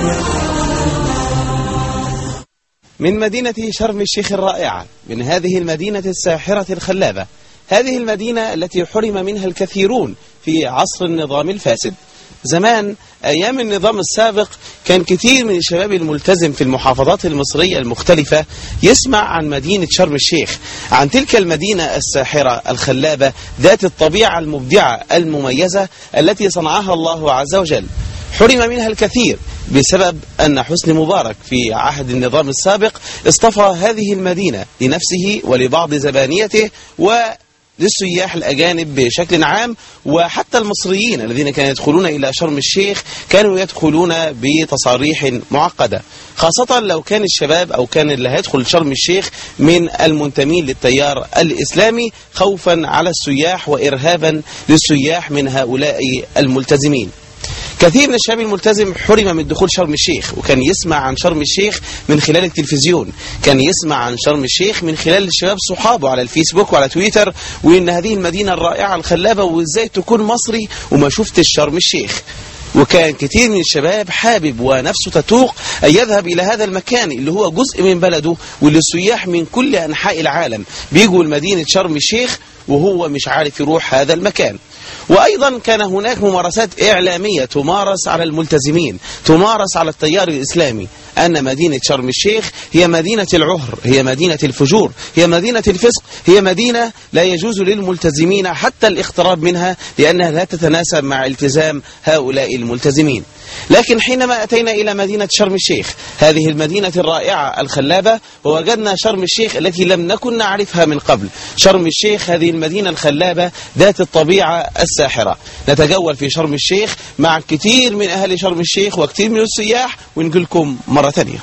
من مدينة شرم الشيخ الرائعة من هذه المدينة الساحرة الخلابة هذه المدينة التي حرم منها الكثيرون في عصر النظام الفاسد زمان أيام النظام السابق كان كثير من الشباب الملتزم في المحافظات المصرية المختلفة يسمع عن مدينة شرم الشيخ عن تلك المدينة الساحرة الخلابة ذات الطبيعة المبدعة المميزة التي صنعها الله عز وجل حرم منها الكثير بسبب أن حسني مبارك في عهد النظام السابق اصطفى هذه المدينة لنفسه ولبعض زبانيته و للسياح الأجانب بشكل عام وحتى المصريين الذين كانوا يدخلون إلى شرم الشيخ كانوا يدخلون بتصاريح معقدة خاصة لو كان الشباب أو كان اللي هيدخل شرم الشيخ من المنتمين للتيار الإسلامي خوفا على السياح وإرهابا للسياح من هؤلاء الملتزمين كثير من الشباب الملتزم حرم من دخول شرم الشيخ وكان يسمع عن شرم الشيخ من خلال التلفزيون كان يسمع عن شرم الشيخ من خلال الشباب صحابه على الفيسبوك وعلى تويتر وإن هذه المدينة الرائعة الخلابة وإزاي تكون مصري وما شفتش شرم الشيخ وكان كثير من الشباب حابب ونفسه تتوق أن يذهب إلى هذا المكان اللي هو جزء من بلده واللي السياح من كل أنحاء العالم بيجوا لمدينة شرم الشيخ وهو مش عارف يروح هذا المكان وأيضا كان هناك ممارسات إعلامية تمارس على الملتزمين تمارس على التيار الإسلامي أن مدينة شرم الشيخ هي مدينة العهر هي مدينة الفجور هي مدينة الفسق هي مدينة لا يجوز للملتزمين حتى الاقتراب منها لأنها لا تتناسب مع التزام هؤلاء الملتزمين لكن حينما أتينا إلى مدينة شرم الشيخ هذه المدينة الرائعة الخلابة ووجدنا شرم الشيخ التي لم نكن نعرفها من قبل شرم الشيخ هذه المدينة الخلابة ذات الطبيعة الساحرة نتجول في شرم الشيخ مع كثير من أهل شرم الشيخ وكثير من السياح ونقول لكم مرة ثانية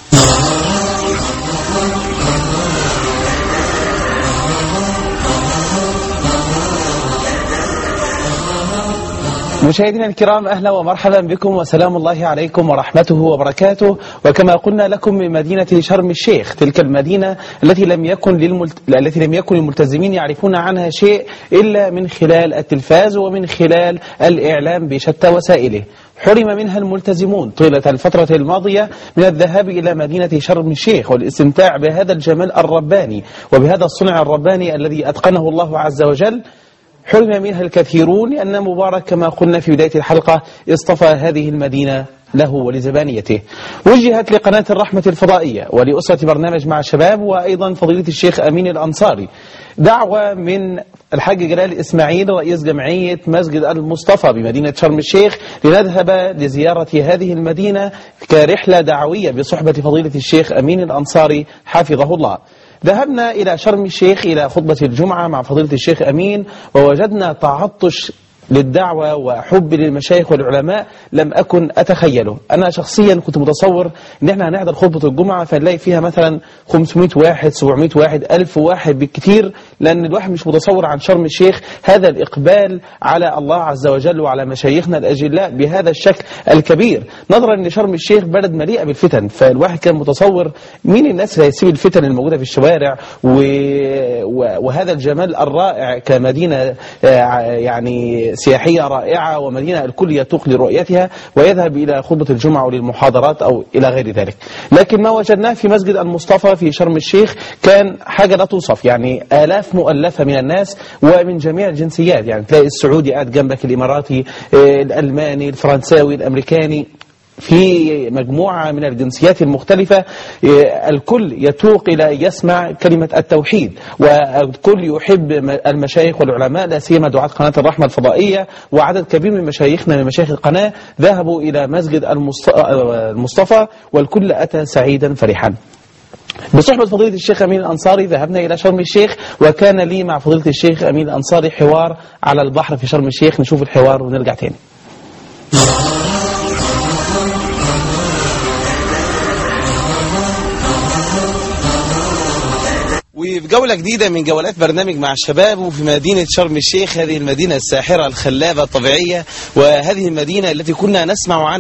مشاهدينا الكرام أهلا ومرحبا بكم وسلام الله عليكم ورحمته وبركاته وكما قلنا لكم من مدينة شرم الشيخ تلك المدينة التي لم يكن للملت... التي لم يكن الملتزمين يعرفون عنها شيء إلا من خلال التلفاز ومن خلال الإعلام بشتى وسائله حرم منها الملتزمون طيلة الفترة الماضية من الذهاب إلى مدينة شرم الشيخ والاستمتاع بهذا الجمال الرباني وبهذا الصنع الرباني الذي أتقنه الله عز وجل حرم منها الكثيرون لأن مبارك كما قلنا في بداية الحلقة اصطفى هذه المدينة له ولزبانيته وجهت لقناة الرحمة الفضائية ولأسرة برنامج مع الشباب وأيضا فضيلة الشيخ أمين الأنصاري دعوة من الحاج جلال إسماعيل رئيس جمعية مسجد المصطفى بمدينة شرم الشيخ لنذهب لزيارة هذه المدينة كرحلة دعوية بصحبة فضيلة الشيخ أمين الأنصاري حفظه الله ذهبنا إلى شرم الشيخ إلى خطبة الجمعة مع فضيلة الشيخ أمين ووجدنا تعطش للدعوة وحب للمشايخ والعلماء لم أكن أتخيله أنا شخصيا كنت متصور أن احنا هنحضر خطبة الجمعة فنلاقي فيها مثلا 500 واحد 700 واحد 1000 واحد بالكثير لأن الواحد مش متصور عن شرم الشيخ هذا الإقبال على الله عز وجل وعلى مشايخنا الأجلاء بهذا الشكل الكبير نظرا أن شرم الشيخ بلد مليئة بالفتن فالواحد كان متصور مين الناس اللي هيسيب الفتن الموجودة في الشوارع و... و... وهذا الجمال الرائع كمدينة يعني سياحية رائعة ومدينة الكل يتوق لرؤيتها ويذهب إلى خطبة الجمعة وللمحاضرات أو إلى غير ذلك لكن ما وجدناه في مسجد المصطفى في شرم الشيخ كان حاجة لا توصف يعني آلاف مؤلفة من الناس ومن جميع الجنسيات يعني تلاقي السعودي قاعد جنبك الإماراتي الألماني الفرنساوي الأمريكاني في مجموعة من الجنسيات المختلفة الكل يتوق إلى أن يسمع كلمة التوحيد والكل يحب المشايخ والعلماء لا سيما دعاة قناة الرحمة الفضائية وعدد كبير من مشايخنا من مشايخ القناة ذهبوا إلى مسجد المصطفى والكل أتى سعيدا فرحا بصحبة فضيلة الشيخ أمين الأنصاري ذهبنا إلى شرم الشيخ وكان لي مع فضيلة الشيخ أمين الأنصاري حوار على البحر في شرم الشيخ نشوف الحوار ونرجع تاني وفي جولة جديدة من جولات برنامج مع الشباب وفي مدينة شرم الشيخ هذه المدينة الساحرة الخلابة الطبيعية وهذه المدينة التي كنا نسمع عنها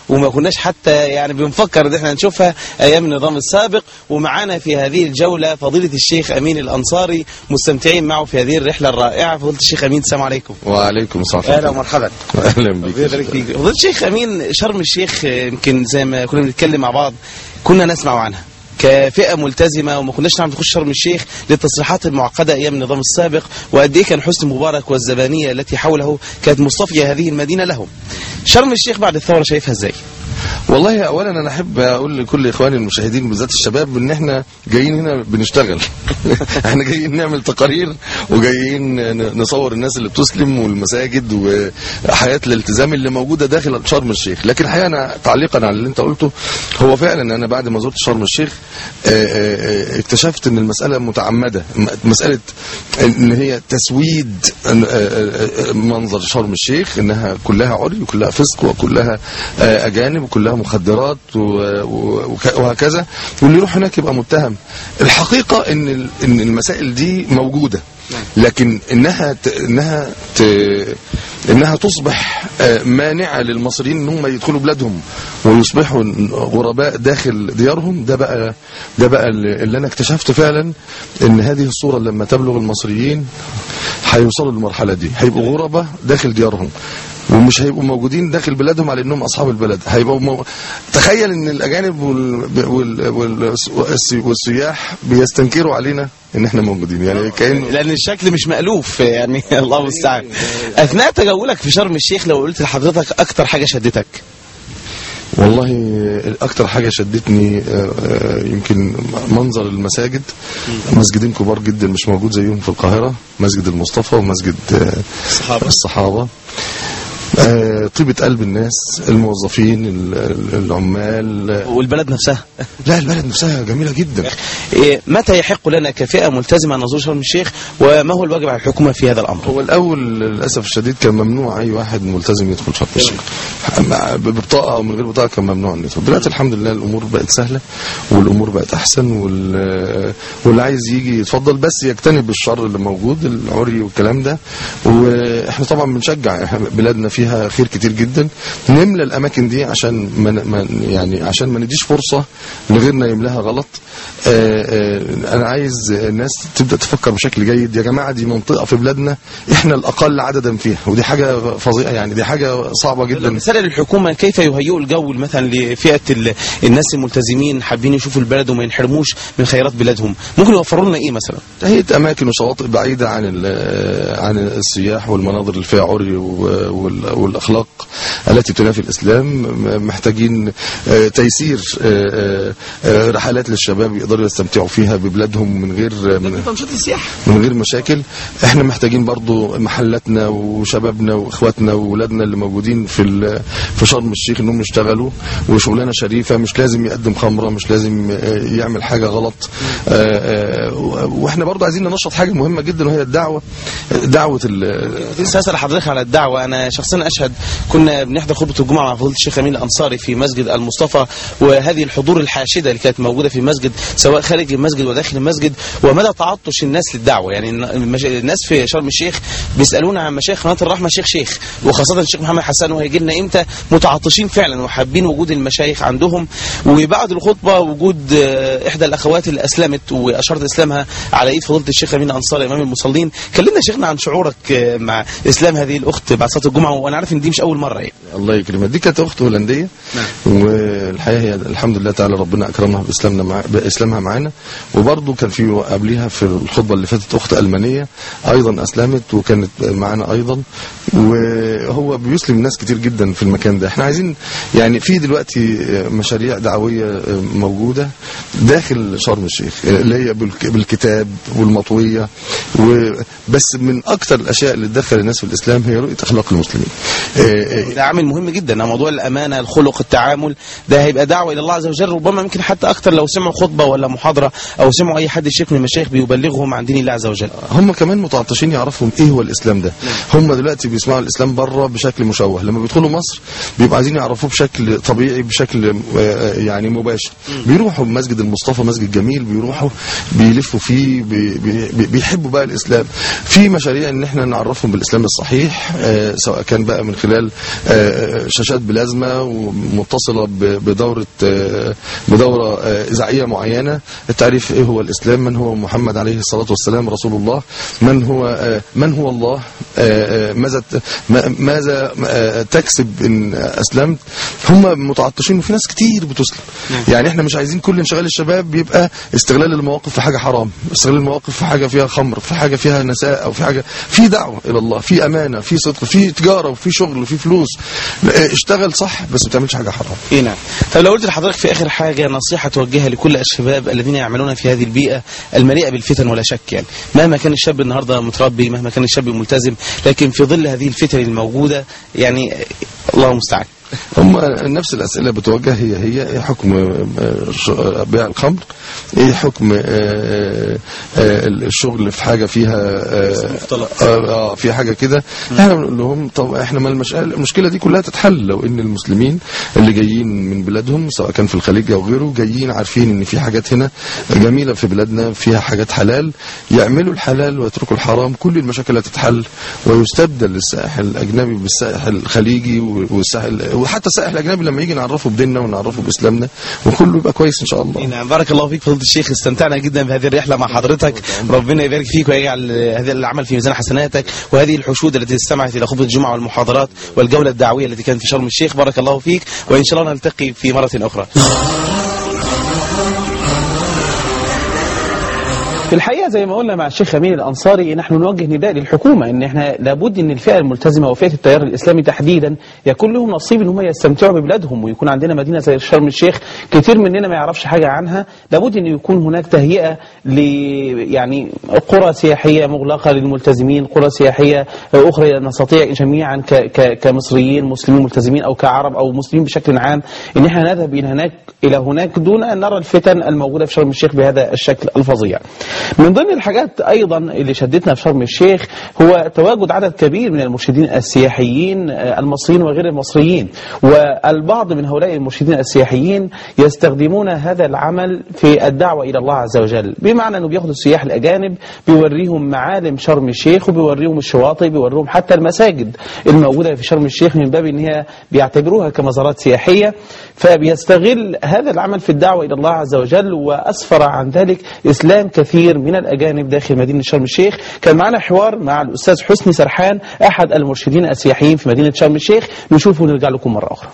وما كناش حتى يعني بنفكر ان احنا نشوفها ايام النظام السابق ومعانا في هذه الجوله فضيله الشيخ امين الانصاري مستمتعين معه في هذه الرحله الرائعه فضيله الشيخ امين السلام عليكم وعليكم السلام اهلا ومرحبا اهلا ربنا بك يبارك فيك فضيله الشيخ امين شرم الشيخ آه، يمكن زي ما كنا بنتكلم مع بعض كنا نسمع عنها كفئه ملتزمه وما كناش نعرف نخش شرم الشيخ للتصريحات المعقده ايام النظام السابق وقد ايه كان حسني مبارك والزبانيه التي حوله كانت مصطفيه هذه المدينه لهم. شرم الشيخ بعد الثوره شايفها ازاي؟ والله اولا انا احب اقول لكل اخواني المشاهدين بالذات الشباب ان احنا جايين هنا بنشتغل احنا جايين نعمل تقارير وجايين ن- نصور الناس اللي بتسلم والمساجد وحياه الالتزام اللي موجوده داخل شرم الشيخ لكن الحقيقه انا تعليقا على اللي انت قلته هو فعلا انا بعد ما زرت شرم الشيخ آه، آه، آه، اكتشفت ان المساله متعمده م- مساله ان هي تسويد آه، آه، آه، منظر شرم الشيخ انها كلها عري وكلها فسق وكلها آه، اجانب وكلها مخدرات و- و- وك- وهكذا واللي يروح هناك يبقى متهم الحقيقه ان ال- ان المسائل دي موجوده لكن انها ت... انها ت... انها تصبح آه، مانعه للمصريين ان هم يدخلوا بلادهم ويصبحوا غرباء داخل ديارهم ده بقى ده بقى اللي اللي انا اكتشفت فعلا ان هذه الصوره لما تبلغ المصريين هيوصلوا للمرحله دي هيبقوا غرباء داخل ديارهم ومش هيبقوا موجودين داخل بلادهم على انهم اصحاب البلد هيبقوا مو... تخيل ان الاجانب وال... وال... وال... والسياح بيستنكروا علينا ان احنا موجودين يعني كانه لان الشكل مش مألوف يعني الله المستعان. اثناء تجولك في شرم الشيخ لو قلت لحضرتك اكتر حاجه شدتك والله اكتر حاجه شدتني آه، آه، يمكن منظر المساجد مسجدين كبار جدا مش موجود زيهم في القاهره مسجد المصطفى ومسجد آه، الصحابة. الصحابه آه، طيبة قلب الناس الموظفين ال- ال- العمال آه، والبلد نفسها لا البلد نفسها جميلة جدا إيه، متى يحق لنا كفئه ملتزمه ان نزور شرم الشيخ وما هو الواجب على الحكومه في هذا الامر؟ هو الأول للأسف الشديد كان ممنوع أي واحد ملتزم يدخل شرم الشيخ مع- ببطاقة أو من غير بطاقة كان ممنوع أن يدخل دلوقتي الحمد لله الأمور بقت سهلة والأمور بقت أحسن وال... واللي عايز يجي يتفضل بس يجتنب الشر اللي موجود العري والكلام ده وإحنا طبعا بنشجع إحنا بلادنا فيها خير كتير جدا نملى الأماكن دي عشان ما ما يعني عشان ما نديش فرصة لغيرنا يملاها غلط آه، آه، أنا عايز الناس تبدأ تفكر بشكل جيد يا جماعة دي منطقة في بلادنا إحنا الأقل عددا فيها ودي حاجة فظيعة يعني دي حاجة صعبة جدا رسالة للحكومة كيف يهيئوا الجو مثلا لفئة ال- الناس الملتزمين حابين يشوفوا البلد وما ينحرموش من خيرات بلادهم ممكن يوفروا لنا ايه مثلا تهيئة أماكن وشواطئ بعيدة عن ال- عن السياح والمناظر اللي فيها عري و- وال- والأخلاق التي تنافي الإسلام م- محتاجين آه، تيسير آه، آه، رحلات للشباب يقدروا يستمتعوا فيها ببلادهم من غير من تنشيط السياحة من غير مشاكل احنا محتاجين برضو محلاتنا وشبابنا واخواتنا واولادنا اللي موجودين في ال- في شرم الشيخ انهم يشتغلوا وشغلانه شريفه مش لازم يقدم خمره مش لازم آه، يعمل حاجه غلط آه، آه، واحنا برضو عايزين ننشط حاجه مهمه جدا وهي الدعوه دعوه ال- لسه اسال حضرتك على الدعوه انا شخصيا اشهد كنا بنحضر خطبه الجمعه مع فضيله الشيخ امين الانصاري في مسجد المصطفى وهذه الحضور الحاشده اللي كانت موجوده في المسجد سواء خارج المسجد وداخل المسجد ومدى تعطش الناس للدعوه يعني المش- الناس في شرم الشيخ بيسالونا عن مشايخ قناه الرحمه شيخ شيخ وخاصه الشيخ محمد حسان وهيجي لنا امتى متعطشين فعلا وحابين وجود المشايخ عندهم وبعد الخطبه وجود آه، احدى الاخوات اللي اسلمت واشارت اسلامها على ايد فضيله الشيخ امين الانصاري امام المصلين كلمنا شيخنا عن شعورك آه، مع اسلام هذه الاخت بعد صلاه الجمعه وانا عارف ان دي مش اول مره يعني الله يكرمها دي كانت اخت هولنديه والحقيقه هي الحمد لله تعالى ربنا اكرمها باسلامنا مع باسلامها معانا وبرضه كان في قبليها في الخطبه اللي فاتت اخت المانيه ايضا اسلمت وكانت معانا ايضا وهو بيسلم ناس كتير جدا في المكان ده احنا عايزين يعني في دلوقتي مشاريع دعويه موجوده داخل شرم الشيخ اللي هي بالك- بالكتاب والمطويه وبس من اكثر الاشياء اللي تدخل الناس في الاسلام هي رؤيه اخلاق المسلمين اه، اه، ده عامل مهم جدا موضوع الامانه الخلق التعامل ده ده هيبقى دعوه الى الله عز وجل ربما يمكن حتى اكتر لو سمعوا خطبه ولا محاضره او سمعوا اي حد شيخ من المشايخ بيبلغهم عن دين الله عز وجل هم كمان متعطشين يعرفوا ايه هو الاسلام ده هم دلوقتي بيسمعوا الاسلام بره بشكل مشوه لما بيدخلوا مصر بيبقوا عايزين يعرفوه بشكل طبيعي بشكل آه، يعني مباشر بيروحوا مسجد المصطفى مسجد جميل بيروحوا بيلفوا فيه بي بي بي- بيحبوا بقى الاسلام في مشاريع ان احنا نعرفهم بالاسلام الصحيح آه، سواء كان بقى من خلال آه، شاشات بلازما ومتصله ب- بدوره آه، بدوره آه، اذاعيه معينه التعريف ايه هو الاسلام من هو محمد عليه الصلاه والسلام رسول الله من هو آه، من هو الله آه، آه، ماذا ت- ما- ماذا آه، تكسب ان اسلمت هم متعطشين وفي ناس كتير بتسلم يعني احنا مش عايزين كل انشغال الشباب بيبقى استغلال المواقف في حاجه حرام استغلال المواقف في حاجه فيها خمر في حاجه فيها نساء او في حاجه في دعوه الى الله في امانه في صدق في تجاره وفي شغل وفي فلوس آه، اشتغل صح بس ما تعملش حاجه حرام اي نعم طب لو قلت لحضرتك في اخر حاجه نصيحه توجهها لكل الشباب الذين يعملون في هذه البيئه المليئه بالفتن ولا شك يعني مهما كان الشاب النهارده متربي مهما كان الشاب ملتزم لكن في ظل هذه الفتن الموجوده يعني الله المستعان هم نفس الأسئلة بتوجه هي هي إيه حكم آه، ش- آه، بيع الخمر إيه حكم آه، آه، آه، الشغل في حاجة فيها آه، مختلط. آه آه، في حاجة كده احنا بنقول لهم طب احنا ما المش- المشكلة دي كلها تتحل لو ان المسلمين اللي جايين من بلادهم سواء كان في الخليج او غيره جايين عارفين ان في حاجات هنا جميلة في بلادنا فيها حاجات حلال يعملوا الحلال ويتركوا الحرام كل المشاكل هتتحل ويستبدل السائح الاجنبي بالسائح الخليجي والسائح وحتى السائح الاجنبي لما يجي نعرفه بديننا ونعرفه باسلامنا وكله يبقى كويس ان شاء الله إي نعم بارك الله فيك فضيله الشيخ استمتعنا جدا بهذه الرحله مع حضرتك ربنا يبارك فيك ويجعل هذا العمل في ميزان حسناتك وهذه الحشود التي استمعت الى خطبه الجمعه والمحاضرات والجوله الدعويه التي كانت في شرم الشيخ بارك الله فيك وان شاء الله نلتقي في مره اخرى في الحقيقه زي ما قلنا مع الشيخ امين الانصاري نحن نوجه نداء للحكومه ان احنا لابد ان الفئه الملتزمه وفئه التيار الاسلامي تحديدا يكون لهم نصيب ان هم يستمتعوا ببلادهم ويكون عندنا مدينه زي شرم الشيخ كتير مننا ما يعرفش حاجه عنها لابد ان يكون هناك تهيئه ل يعني قرى سياحيه مغلقه للملتزمين قرى سياحيه اخرى نستطيع جميعا ك ك كمصريين مسلمين ملتزمين او كعرب او مسلمين بشكل عام ان احنا نذهب الى هناك الى هناك دون ان نرى الفتن الموجوده في شرم الشيخ بهذا الشكل الفظيع. من ضمن الحاجات ايضا اللي شدتنا في شرم الشيخ هو تواجد عدد كبير من المرشدين السياحيين آه، المصريين وغير المصريين والبعض من هؤلاء المرشدين السياحيين يستخدمون هذا العمل في الدعوه الى الله عز وجل بمعنى انه بياخدوا السياح الاجانب بيوريهم معالم شرم الشيخ وبيوريهم الشواطئ بيوريهم حتى المساجد الموجوده في شرم الشيخ من باب ان هي بيعتبروها كمزارات سياحيه فبيستغل هذا العمل في الدعوه الى الله عز وجل واسفر عن ذلك اسلام كثير من الاجانب داخل مدينه شرم الشيخ كان معنا حوار مع الاستاذ حسني سرحان احد المرشدين السياحيين في مدينه شرم الشيخ نشوفه ونرجع لكم مره اخرى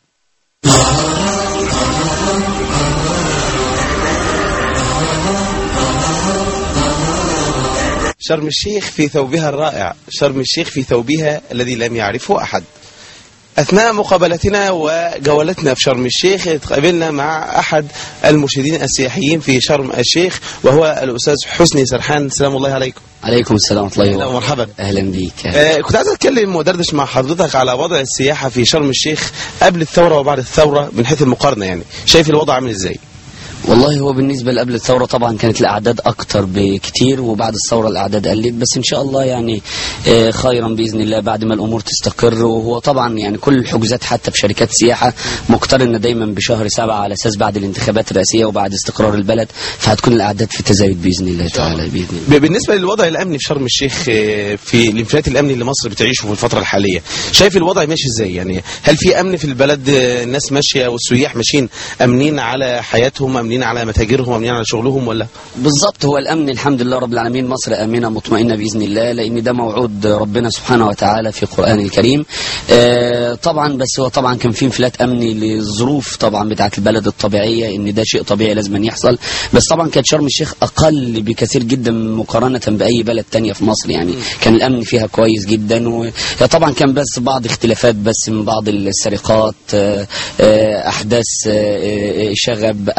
شرم الشيخ في ثوبها الرائع شرم الشيخ في ثوبها الذي لم يعرفه أحد أثناء مقابلتنا وجولتنا في شرم الشيخ تقابلنا مع أحد المرشدين السياحيين في شرم الشيخ وهو الأستاذ حسني سرحان سلام الله عليكم عليكم السلام ورحمة الله أهلا وبركاته ومرحبا أهلا بيك آه كنت عايز أتكلم ودردش مع حضرتك على وضع السياحة في شرم الشيخ قبل الثورة وبعد الثورة من حيث المقارنة يعني شايف الوضع عامل إزاي؟ والله هو بالنسبة لقبل الثورة طبعا كانت الأعداد أكتر بكتير وبعد الثورة الأعداد قلت بس إن شاء الله يعني آه، خيرا بإذن الله بعد ما الأمور تستقر وهو طبعا يعني كل الحجوزات حتى في شركات السياحة مقترنة دايما بشهر سبعة على أساس بعد الانتخابات الرئاسية وبعد استقرار البلد فهتكون الأعداد في تزايد بإذن الله تعالى بإذن الله بالنسبة للوضع الأمني في شرم الشيخ آه، في الانفلات الأمني اللي مصر بتعيشه في الفترة الحالية شايف الوضع ماشي إزاي يعني هل في أمن في البلد آه، الناس ماشية والسياح ماشيين أمنين على حياتهم أمنين على متاجرهم أمنين على شغلهم ولا بالظبط هو الامن الحمد لله رب العالمين مصر امنه مطمئنه باذن الله لان ده موعود ربنا سبحانه وتعالى في القران الكريم آه طبعا بس هو طبعا كان في انفلات امني للظروف طبعا بتاعه البلد الطبيعيه ان ده شيء طبيعي لازم أن يحصل بس طبعا كانت شرم الشيخ اقل بكثير جدا مقارنه باي بلد تانية في مصر يعني كان الامن فيها كويس جدا وطبعا كان بس بعض اختلافات بس من بعض السرقات آه، آه، احداث آه، آه، شغب احداث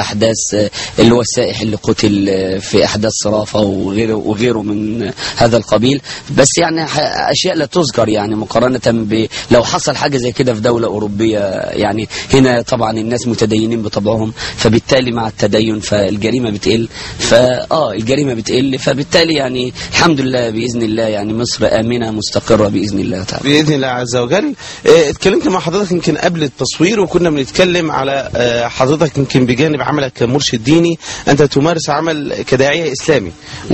آه، اللي هو السائح اللي قتل آه، في احداث صرافه وغيره وغيره من هذا القبيل بس يعني ح- اشياء لا تذكر يعني مقارنه ب لو حصل حاجه زي كده في دوله اوروبيه يعني هنا طبعا الناس متدينين بطبعهم فبالتالي مع التدين فالجريمه بتقل فاه الجريمه بتقل فبالتالي يعني الحمد لله باذن الله يعني مصر امنه مستقره باذن الله تعالى باذن الله عز وجل آه، اتكلمت مع حضرتك يمكن قبل التصوير وكنا بنتكلم على آه، حضرتك يمكن بجانب عملك كمرشد ديني انت تمارس عمل كداعيه اسلامي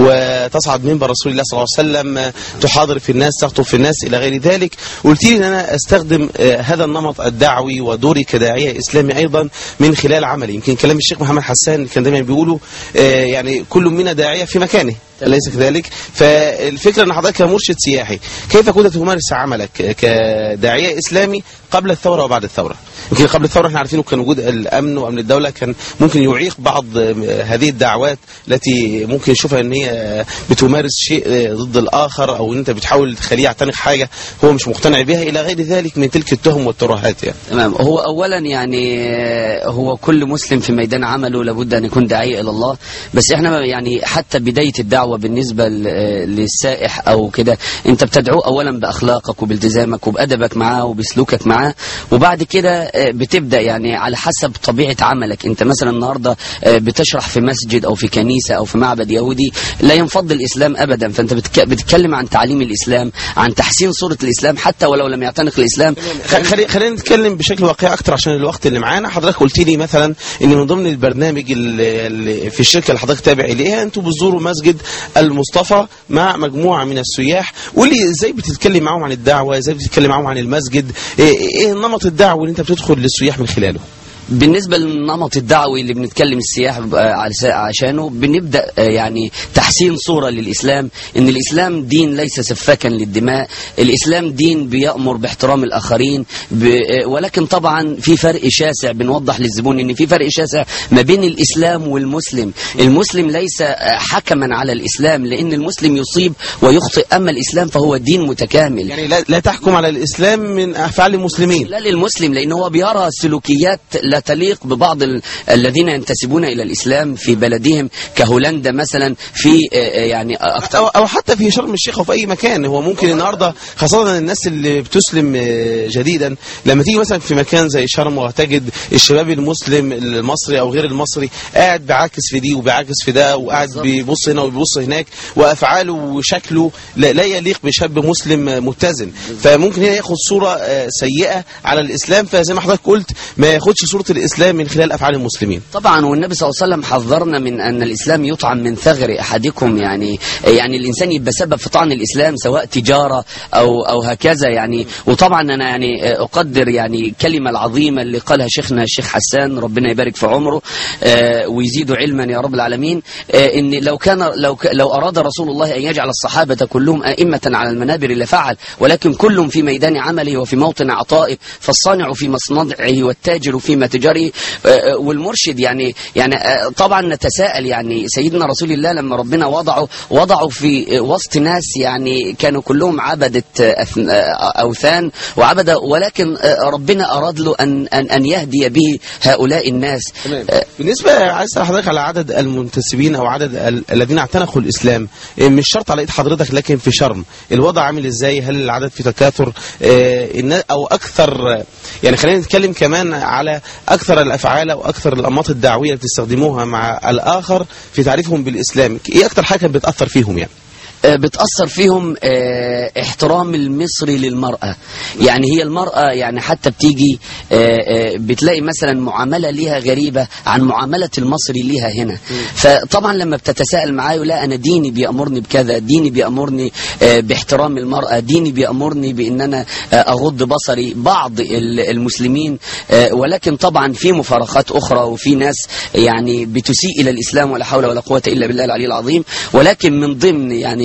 وتصعد منبر رسول الله صلى الله عليه وسلم آه، تحاضر في الناس تخطب في الناس الى غير ذلك قلت لي ان انا استخدم آه، هذا النمط الدعوي ودوري كداعيه اسلامي ايضا من خلال عملي يمكن كلام الشيخ محمد حسان كان دايما بيقولوا آه، يعني كل منا داعيه في مكانه أليس كذلك؟ فالفكرة أن حضرتك كمرشد سياحي كيف كنت تمارس عملك كداعية إسلامي قبل الثورة وبعد الثورة؟ يمكن قبل الثورة احنا عارفين كان وجود الأمن وأمن الدولة كان ممكن يعيق بعض هذه الدعوات التي ممكن نشوفها أن هي بتمارس شيء ضد الآخر أو أن أنت بتحاول تخليه يعتنق حاجة هو مش مقتنع بها إلى غير ذلك من تلك التهم والترهات يعني. تمام هو اولا يعني آه، هو كل مسلم في ميدان عمله لابد ان يكون داعيه الى الله بس احنا يعني حتى بدايه الدعوه بالنسبه ل- آه، للسائح او كده انت بتدعوه اولا باخلاقك وبالتزامك وبادبك معاه وبسلوكك معاه وبعد كده آه، بتبدا يعني على حسب طبيعه عملك انت مثلا النهارده آه، بتشرح في مسجد او في كنيسه او في معبد يهودي لا ينفض الاسلام ابدا فانت بتك- بتتكلم عن تعليم الاسلام عن تحسين صوره الاسلام حتى ولو لم يعتنق الاسلام خ- خلي خلينا نتكلم بشكل واقعي اكتر عشان الوقت اللي معانا حضرتك قلت لي مثلا ان من ضمن البرنامج اللي اللي في الشركه اللي حضرتك تابع اليها انتوا بتزوروا مسجد المصطفى مع مجموعه من السياح قول لي ازاي بتتكلم معاهم عن الدعوه ازاي بتتكلم معاهم عن المسجد ايه إيه النمط الدعوي اللي انت بتدخل للسياح من خلاله بالنسبة للنمط الدعوي اللي بنتكلم السياح بقى على- عشانه بنبدأ آه، يعني تحسين صورة للإسلام إن الإسلام دين ليس سفاكا للدماء الإسلام دين بيأمر باحترام الآخرين ب... آه، ولكن طبعا في فرق شاسع بنوضح للزبون إن في فرق شاسع ما بين الإسلام والمسلم المسلم ليس آه، حكما على الإسلام لأن المسلم يصيب ويخطئ أما الإسلام فهو دين متكامل يعني لا, لا تحكم على الاسلام من افعال المسلمين لا للمسلم لأنه هو بيرى سلوكيات لا تليق ببعض ال... الذين ينتسبون إلى الإسلام في بلدهم كهولندا مثلا في آه، آه، يعني أكثر أو, أو حتى في شرم الشيخ أو في أي مكان هو ممكن النهاردة خاصة الناس اللي بتسلم آه، جديدا لما تيجي مثلا في مكان زي شرم وتجد الشباب المسلم المصري أو غير المصري قاعد بيعاكس في دي وبيعاكس في ده وقاعد بالظبط. بيبص هنا وبيبص هناك وأفعاله وشكله لا, لا يليق بشاب مسلم آه، متزن فممكن هنا ياخد صورة آه، سيئة على الإسلام فزي ما حضرتك قلت ما ياخدش صورة الإسلام من خلال أفعال المسلمين طبعا والنبي صلى الله عليه وسلم حذرنا من ان الاسلام يطعم من ثغر احدكم يعني يعني الانسان يبقى سبب في طعن الاسلام سواء تجاره او او هكذا يعني وطبعا انا يعني اقدر يعني الكلمه العظيمه اللي قالها شيخنا الشيخ حسان ربنا يبارك في عمره آه، ويزيده علما يا رب العالمين آه، ان لو كان لو ك- لو اراد رسول الله ان يجعل الصحابه كلهم ائمه على المنابر لفعل ولكن كل في ميدان عمله وفي موطن عطائه فالصانع في مصنعه والتاجر في متجره آه، آه، والمرشد يعني يعني آه، طبعا نتساءل يعني سيدنا رسول الله لما ربنا وضعه وضعه في آه، وسط ناس يعني كانوا كلهم عبدة آه، أثن- آه، أوثان وعبد ولكن آه، ربنا أراد له أن أن أن يهدي به هؤلاء الناس تمام آه، بالنسبه عايز اسال حضرتك على عدد المنتسبين او عدد ال- الذين اعتنقوا الاسلام إيه، مش شرط على ايد حضرتك لكن في شرم الوضع عامل ازاي هل العدد في تكاثر إيه، النا- او اكثر يعني خلينا نتكلم كمان على اكثر الافعال او اكثر الانماط الدعويه اللي بتستخدموها مع الاخر في تعريفهم بالاسلام ايه اكثر حاجه كانت بتاثر فيهم يعني آه، بتأثر فيهم آه، احترام المصري للمرأة يعني هي المرأة يعني حتى بتيجي آه، آه، بتلاقي مثلا معاملة ليها غريبة عن معاملة المصري ليها هنا فطبعا لما بتتساءل معاه يقول لا أنا ديني بيأمرني بكذا ديني بيأمرني آه، باحترام المرأة ديني بيأمرني بأن أنا آه، أغض بصري بعض ال- المسلمين آه، ولكن طبعا في مفارقات أخرى وفي ناس يعني بتسيء إلى الإسلام ولا حول ولا قوة إلا بالله العلي العظيم ولكن من ضمن يعني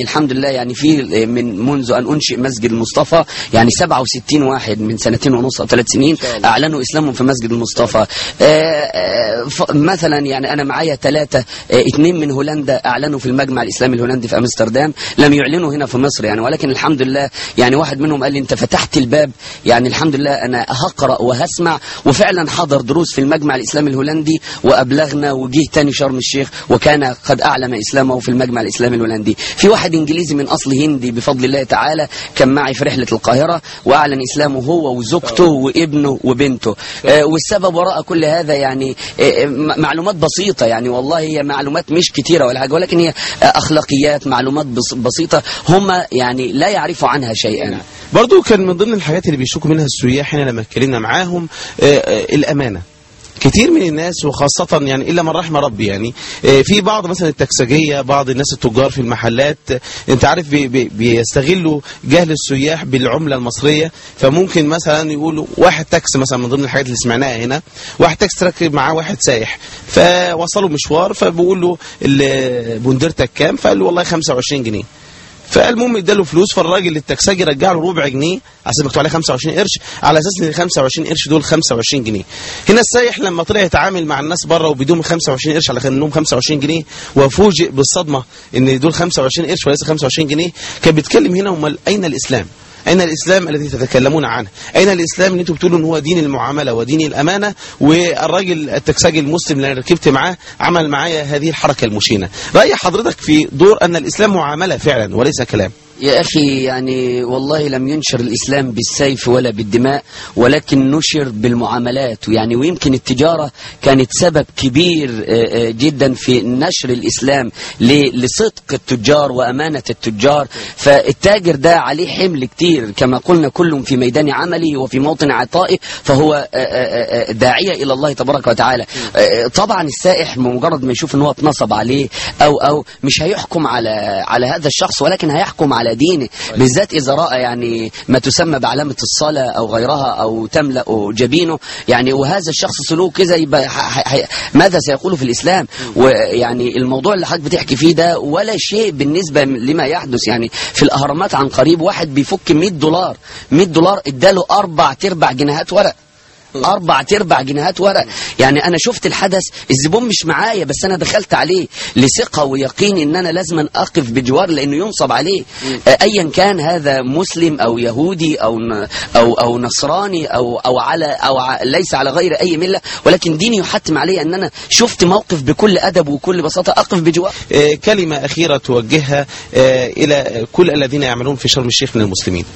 الحمد لله يعني في من منذ ان انشئ مسجد المصطفى يعني 67 واحد من سنتين ونص او ثلاث سنين اعلنوا اسلامهم في مسجد المصطفى آه، آه، ف- مثلا يعني انا معايا ثلاثه اثنين من هولندا اعلنوا في المجمع الاسلامي الهولندي في امستردام لم يعلنوا هنا في مصر يعني ولكن الحمد لله يعني واحد منهم قال لي انت فتحت الباب يعني الحمد لله انا هقرا وهسمع وفعلا حضر دروس في المجمع الاسلامي الهولندي وابلغنا وجه تاني شرم الشيخ وكان قد اعلن اسلامه في المجمع الاسلامي الهولندي في واحد انجليزي من اصل هندي بفضل الله تعالى كان معي في رحله القاهره واعلن اسلامه هو وزوجته وابنه وبنته آه، والسبب وراء كل هذا يعني آه، م- معلومات بسيطه يعني والله هي معلومات مش كتيره ولا حاجه ولكن هي آه، اخلاقيات معلومات بس- بسيطه هم يعني لا يعرفوا عنها شيئا برضو كان من ضمن الحاجات اللي بيشوكوا منها السياح هنا لما اتكلمنا معاهم آه، آه، الأمانة كتير من الناس وخاصة يعني إلا من رحم ربي يعني آه، في بعض مثلا التكسجية بعض الناس التجار في المحلات آه، أنت عارف بي بي بيستغلوا جهل السياح بالعملة المصرية فممكن مثلا يقولوا واحد تاكس مثلا من ضمن الحاجات اللي سمعناها هنا واحد تاكس راكب معاه واحد سايح فوصلوا مشوار فبيقول له ال- بندرتك كام فقال له والله 25 جنيه فالمهم اداله فلوس فالراجل التكساجي رجع له ربع جنيه على اساس مكتوب عليه 25 قرش على اساس ان ال 25 قرش دول 25 جنيه هنا السايح لما طلع يتعامل مع الناس بره وبيدوم 25 قرش على انهم 25 جنيه وفوجئ بالصدمه ان دول 25 قرش وليس 25 جنيه كان بيتكلم هنا امال اين الاسلام أين الإسلام الذي تتكلمون عنه أين الإسلام اللي أنتم بتقولوا إن هو دين المعاملة ودين الأمانة والراجل التكساجي المسلم اللي أنا ركبت معاه عمل معايا هذه الحركة المشينة رأي حضرتك في دور أن الإسلام معاملة فعلا وليس كلام يا أخي يعني والله لم ينشر الإسلام بالسيف ولا بالدماء ولكن نشر بالمعاملات يعني ويمكن التجارة كانت سبب كبير آه، آه، جدا في نشر الإسلام ل- لصدق التجار وأمانة التجار فالتاجر ده عليه حمل كتير كما قلنا كل في ميدان عمله وفي موطن عطائه فهو آه، آه، آه، داعية إلى الله تبارك وتعالى آه، طبعا السائح بمجرد ما يشوف ان هو اتنصب عليه او او مش هيحكم على على هذا الشخص ولكن هيحكم على دينه بالذات اذا راى يعني ما تسمى بعلامه الصلاه او غيرها او تملا جبينه يعني وهذا الشخص سلوك كذا يبقى ح- ح- ح- ماذا سيقول في الاسلام ويعني الموضوع اللي حضرتك بتحكي فيه ده ولا شيء بالنسبه لما يحدث يعني في الاهرامات عن قريب واحد بيفك 100 دولار 100 دولار اداله اربع تربع جنيهات ورق اربع تربع جنيهات ورق يعني انا شفت الحدث الزبون مش معايا بس انا دخلت عليه لثقه ويقين ان انا لازم اقف بجوار لانه ينصب عليه آه، ايا كان هذا مسلم او يهودي او ن- او او نصراني او او على او ع- ليس على غير اي مله ولكن ديني يحتم علي ان انا شفت موقف بكل ادب وكل بساطه اقف بجوار آه، كلمة أخيرة توجهها آه، إلى كل الذين يعملون في شرم الشيخ من المسلمين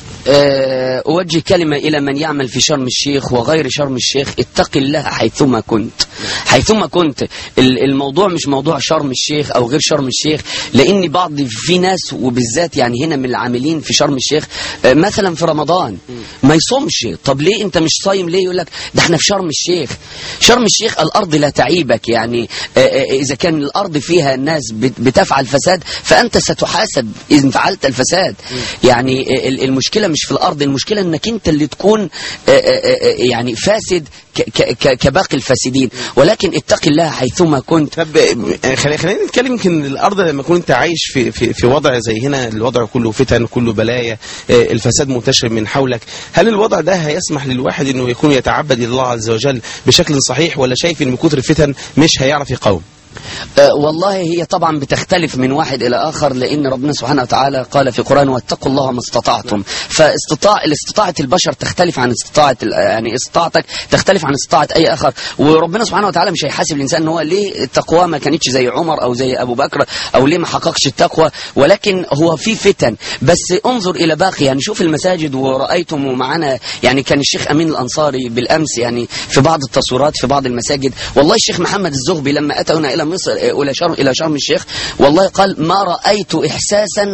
آه، أوجه كلمة إلى من يعمل في شرم الشيخ وغير شرم الشيخ اتق الله حيثما كنت حيثما كنت ال- الموضوع مش موضوع شرم الشيخ أو غير شرم الشيخ لأن بعض في ناس وبالذات يعني هنا من العاملين في شرم الشيخ آه، مثلا في رمضان ما يصومش طب ليه أنت مش صايم ليه يقول لك ده احنا في شرم الشيخ شرم الشيخ الأرض لا تعيبك يعني آه، آه، إذا كان الأرض فيها ناس بت- بتفعل فساد فأنت ستحاسب إذا فعلت الفساد يعني ال- المشكلة مش في الأرض المشكلة أنك أنت اللي تكون آه، آه، آه، يعني فاسد ك- ك- ك- كباقي الفاسدين ولكن اتق الله حيثما كنت طب آه، خلي- خلينا نتكلم يمكن الارض لما يكون انت عايش في في في وضع زي هنا الوضع كله فتن كله بلايا آه، الفساد منتشر من حولك هل الوضع ده هيسمح للواحد انه يكون يتعبد الى الله عز وجل بشكل صحيح ولا شايف ان من كتر الفتن مش هيعرف يقاوم آه، والله هي طبعا بتختلف من واحد إلى آخر لأن ربنا سبحانه وتعالى قال في القرآن واتقوا الله ما استطعتم فاستطاع استطاعة البشر تختلف عن استطاعة ال- يعني استطاعتك تختلف عن استطاعة أي آخر وربنا سبحانه وتعالى مش هيحاسب الإنسان إن هو ليه التقوى ما كانتش زي عمر أو زي أبو بكر أو ليه ما حققش التقوى ولكن هو في فتن بس انظر إلى باقي يعني شوف المساجد ورأيتم معنا يعني كان الشيخ أمين الأنصاري بالأمس يعني في بعض التصويرات في بعض المساجد والله الشيخ محمد الزغبي لما أتى هنا إلى مصر إلى شرم إلى شرم الشيخ والله قال ما رأيت إحساسا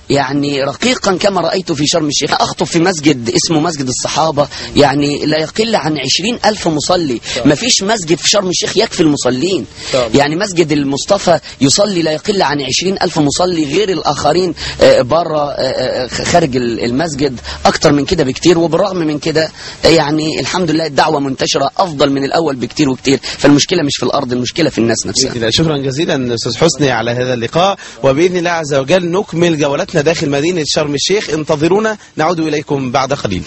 يعني رقيقا كما رأيت في شرم الشيخ أخطب في مسجد اسمه مسجد الصحابة يعني لا يقل عن عشرين ألف مصلي ما فيش مسجد في شرم الشيخ يكفي المصلين يعني مسجد المصطفى يصلي لا يقل عن عشرين ألف مصلي غير الآخرين آه، بره آه، آه، خارج ال- المسجد أكتر من كده بكتير وبالرغم من كده آه، يعني الحمد لله الدعوة منتشرة أفضل من الأول بكتير وكتير فالمشكلة مش في الأرض المشكلة في الناس نفسها بإذن الله. شكرا جزيلا استاذ حسني على هذا اللقاء وباذن الله عز وجل نكمل جولتنا داخل مدينه شرم الشيخ انتظرونا نعود اليكم بعد قليل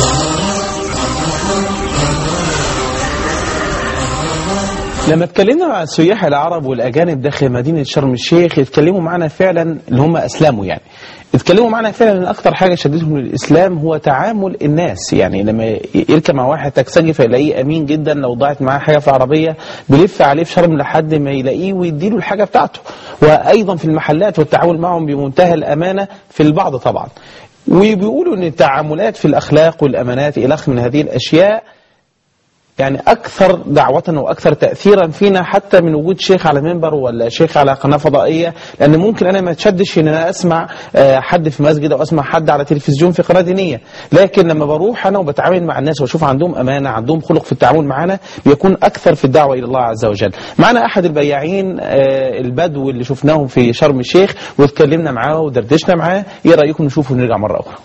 لما اتكلمنا مع السياح العرب والاجانب داخل مدينه شرم الشيخ اتكلموا معنا فعلا اللي هم اسلموا يعني اتكلموا معنا فعلا ان اكتر حاجه شدتهم للاسلام هو تعامل الناس يعني لما يركب مع واحد تاكسي فيلاقيه امين جدا لو ضاعت معاه حاجه في عربيه بيلف عليه في شرم لحد ما يلاقيه ويديله الحاجه بتاعته وايضا في المحلات والتعامل معهم بمنتهى الامانه في البعض طبعا وبيقولوا ان التعاملات في الاخلاق والامانات الى اخره من هذه الاشياء يعني أكثر دعوة وأكثر تأثيرا فينا حتى من وجود شيخ على منبر ولا شيخ على قناة فضائية لأن ممكن أنا ما اتشدش إن أنا أسمع آه، حد في مسجد أو أسمع حد على تلفزيون في قناة دينية لكن لما بروح أنا وبتعامل مع الناس وأشوف عندهم أمانة عندهم خلق في التعامل معنا بيكون أكثر في الدعوة إلى الله عز وجل معنا أحد البياعين آه، البدو اللي شفناهم في شرم الشيخ واتكلمنا معاه ودردشنا معاه إيه رأيكم نشوفه ونرجع مرة أخرى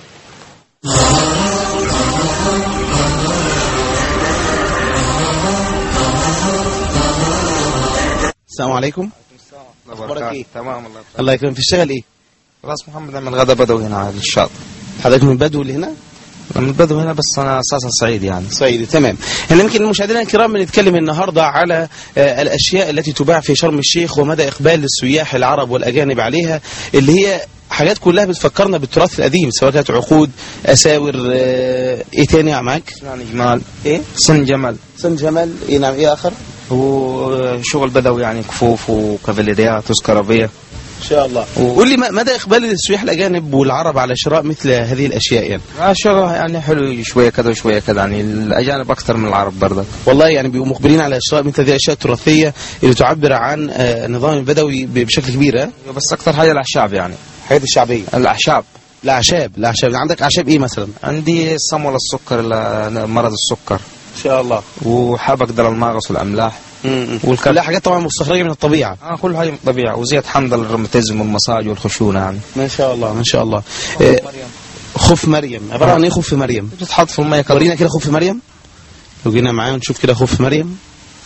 السلام عليكم أخبارك إيه؟ تمام الله الله يكرمك تشتغل ايه؟ خلاص محمد من غدا بدوي هنا على الشاطئ حضرتك من البدو اللي هنا؟ من البدو هنا بس انا اساسا صعيدي يعني صعيدي تمام احنا يمكن مشاهدينا الكرام بنتكلم النهارده على آه، الاشياء التي تباع في شرم الشيخ ومدى اقبال السياح العرب والاجانب عليها اللي هي حاجات كلها بتفكرنا بالتراث القديم سواء كانت عقود اساور آه، ايه تاني معاك؟ يعني جمال ايه؟ سن جمل سن جمال ايه نعم ايه اخر؟ وشغل بدوي يعني كفوف وكافيليريات وسكرابيه ان شاء الله قول لي م- مدى اقبال السياح الاجانب والعرب على شراء مثل هذه الاشياء يعني شغل يعني حلو شويه كذا وشويه كذا يعني الاجانب اكثر من العرب برضك والله يعني بيبقوا مخبرين على شراء مثل هذه الاشياء التراثيه اللي تعبر عن آه، النظام البدوي ب- بشكل كبير ها؟ بس اكثر حاجه الاعشاب يعني الحاجات الشعبيه الاعشاب الاعشاب الاعشاب عندك اعشاب ايه مثلا عندي صمول السكر ل- مرض السكر ان شاء الله وحبك دل الماغص والاملاح والكلام لا حاجات طبعا مستخرجه من الطبيعه اه كل حاجه من الطبيعه وزيت حمض للروماتيزم والمساج والخشونه يعني ما شاء الله ما شاء الله آه، خف مريم عباره عن ايه خف مريم بتتحط في الميه كده ورينا كده خف مريم لو جينا معاه ونشوف كده خف مريم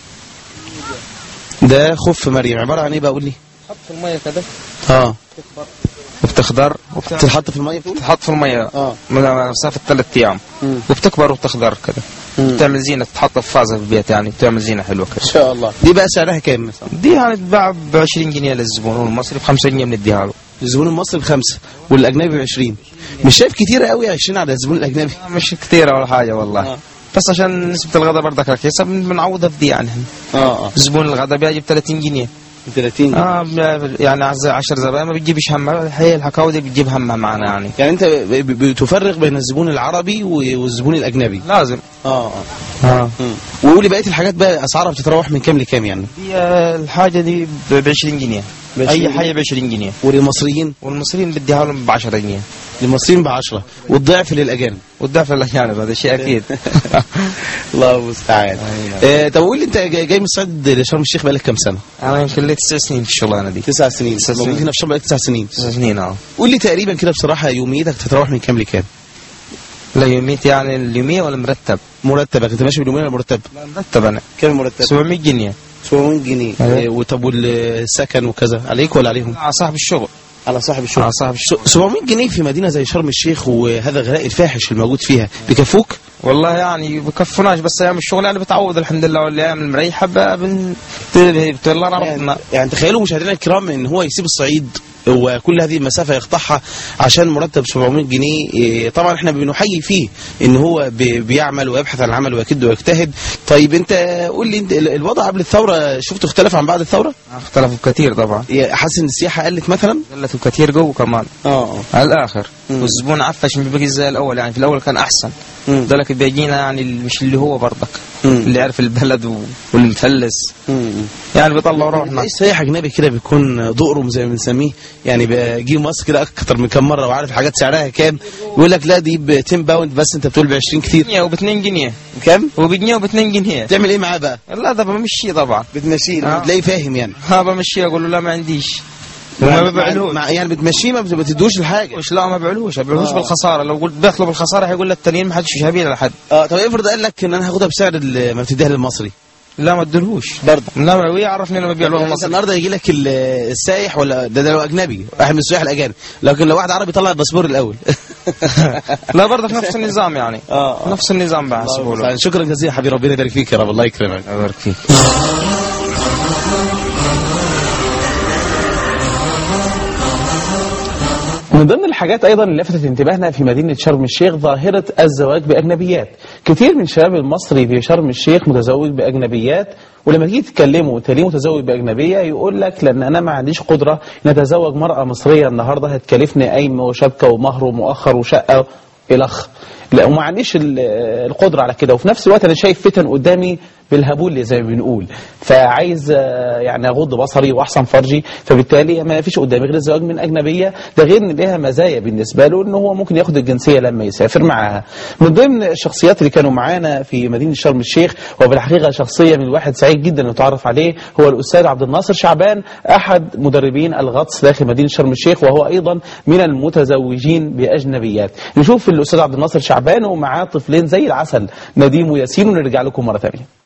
ده خف مريم عباره عن ايه بقى قول لي تتحط في الميه كده اه وبتخضر تتحط في الميه بتقول تتحط في الميه اه من مسافه ثلاث ايام مم. وبتكبر وبتخضر كده مم. بتعمل زينه تتحط في فازه في البيت يعني بتعمل زينه حلوه ان كده شاء الله دي بقى سعرها كام مثلا دي يعني تتباع ب 20 جنيه للزبون والمصري ب 5 جنيه بنديها له الزبون المصري بخمسه والاجنبي ب 20 مش شايف كتير قوي 20 على الزبون الاجنبي مش كثيره ولا حاجه والله آه. بس عشان نسبه الغداء برضك رخيصه بن- بنعوضها في دي يعني اه اه زبون الغداء بيجي ب 30 جنيه 30 اه ب- يعني 10 زبائن ما بتجيبش همها هي الحكاوي دي بتجيب همها معنا يعني يعني انت ب- ب- بتفرق بين الزبون العربي و- والزبون الاجنبي لازم اه اه اه مم. وقولي بقيه الحاجات بقى اسعارها بتتراوح من كام لكام يعني دي آه، الحاجه دي ب 20 جنيه ب 20 اي جنيه؟ حاجه ب 20 جنيه وللمصريين والمصريين بديها لهم ب 10 جنيه للمصريين ب 10 والضعف للاجانب والدافع الاجانب هذا شيء اكيد الله المستعان آه طب قول لي انت جاي جاي من الصعيد لشرم الشيخ بقالك كام سنه؟ انا يمكن لي تسع سنين في الشغلانه دي تسع سنين تسع موجود سنين. هنا في شرم بقالك تسع سنين تسع سنين اه قول لي تقريبا كده بصراحه يوميتك تتراوح من كام لكام؟ لا يوميت يعني اليوميه ولا مرتب؟ مرتبك انت ماشي باليومين ولا مرتب؟ لا مرتب انا كام المرتب؟ 700 جنيه 700 جنيه أيوة. آه، وطب والسكن وكذا عليك ولا عليهم؟ على صاحب الشغل على صاحب الشغل على صاحب الشغل 700 جنيه في مدينه زي شرم الشيخ وهذا الغلاء الفاحش الموجود فيها بيكفوك؟ والله يعني بكفوناش بس ايام الشغل يعني بتعوض الحمد لله والايام المريحه ب- بن بتولى يعني, ربنا يعني تخيلوا مشاهدينا الكرام ان هو يسيب الصعيد وكل هذه المسافه يقطعها عشان مرتب 700 جنيه إيه، طبعا احنا بنحيي فيه ان هو بي- بيعمل ويبحث عن العمل ويكد ويجتهد طيب انت قول لي انت ال- الوضع قبل الثوره شفت اختلف عن بعد الثوره اختلفوا كثير طبعا إيه، حاسس ان السياحه قلت مثلا قلتوا كثير جو كمان اه على الاخر مم. والزبون عفش مش بقي زي الاول يعني في الاول كان احسن مم. ذلك بيجينا يعني مش اللي هو برضك مم. اللي يعرف البلد و- واللي مفلس يعني بيطلعوا روحنا اي سايح اجنبي كده بيكون دقرم زي ما بنسميه يعني بيجي مصر كده اكتر من كم مره وعارف الحاجات سعرها كام يقول لك لا دي ب 10 باوند بس انت بتقول ب 20 كتير جنيه وب 2 جنيه كام؟ وبجنيه وب 2 جنيه تعمل ايه معاه بقى؟ لا ده بمشيه طبعا بتمشيه آه. بتلاقيه فاهم يعني ها بمشيه اقول له لا ما عنديش وما مع- ببيعلوش مع- يعني بتمشيه ما بتدوش الحاجه مش لا ما بيعلوش ما بيعلوش آه. بالخساره لو قلت بياخذوا بالخساره هيقول للتانيين ما حدش يشابيه لحد اه طب افرض قال لك ان انا هاخدها بسعر ال- ما بتديها للمصري لا ما ادلهوش برضه لا ما هو يعرفني انا ببيع له يعني انت المصري النهارده يجي لك ال- السايح ولا ده, ده لو اجنبي واحد من السياح الاجانب لكن لو واحد عربي طلع الباسبور الاول لا برضه في نفس النظام يعني اه نفس النظام بحسبه له شكرا جزيلا حبيبي ربنا يبارك فيك يا رب الله يكرمك الله يبارك فيك من ضمن الحاجات ايضا اللي لفتت انتباهنا في مدينه شرم الشيخ ظاهره الزواج باجنبيات كتير من الشباب المصري في شرم الشيخ متزوج باجنبيات ولما تيجي تكلمه انت ليه متزوج باجنبيه يقول لك لان انا ما عنديش قدره ان اتزوج مراه مصريه النهارده هتكلفني قايمه وشبكه ومهر ومؤخر وشقه الخ لا وما عنديش ال- القدره على كده وفي نفس الوقت انا شايف فتن قدامي بالهبول زي ما بنقول فعايز آه، يعني اغض بصري واحسن فرجي فبالتالي ما فيش قدامي غير الزواج من اجنبيه ده غير ان ليها مزايا بالنسبه له ان هو ممكن ياخد الجنسيه لما يسافر معاها من ضمن الشخصيات اللي كانوا معانا في مدينه شرم الشيخ وبالحقيقه شخصيه من الواحد سعيد جدا انه يتعرف عليه هو الاستاذ عبد الناصر شعبان احد مدربين الغطس داخل مدينه شرم الشيخ وهو ايضا من المتزوجين باجنبيات نشوف الاستاذ عبد الناصر شعبان ومعاه طفلين زي العسل نديم وياسين ونرجع لكم مره ثانيه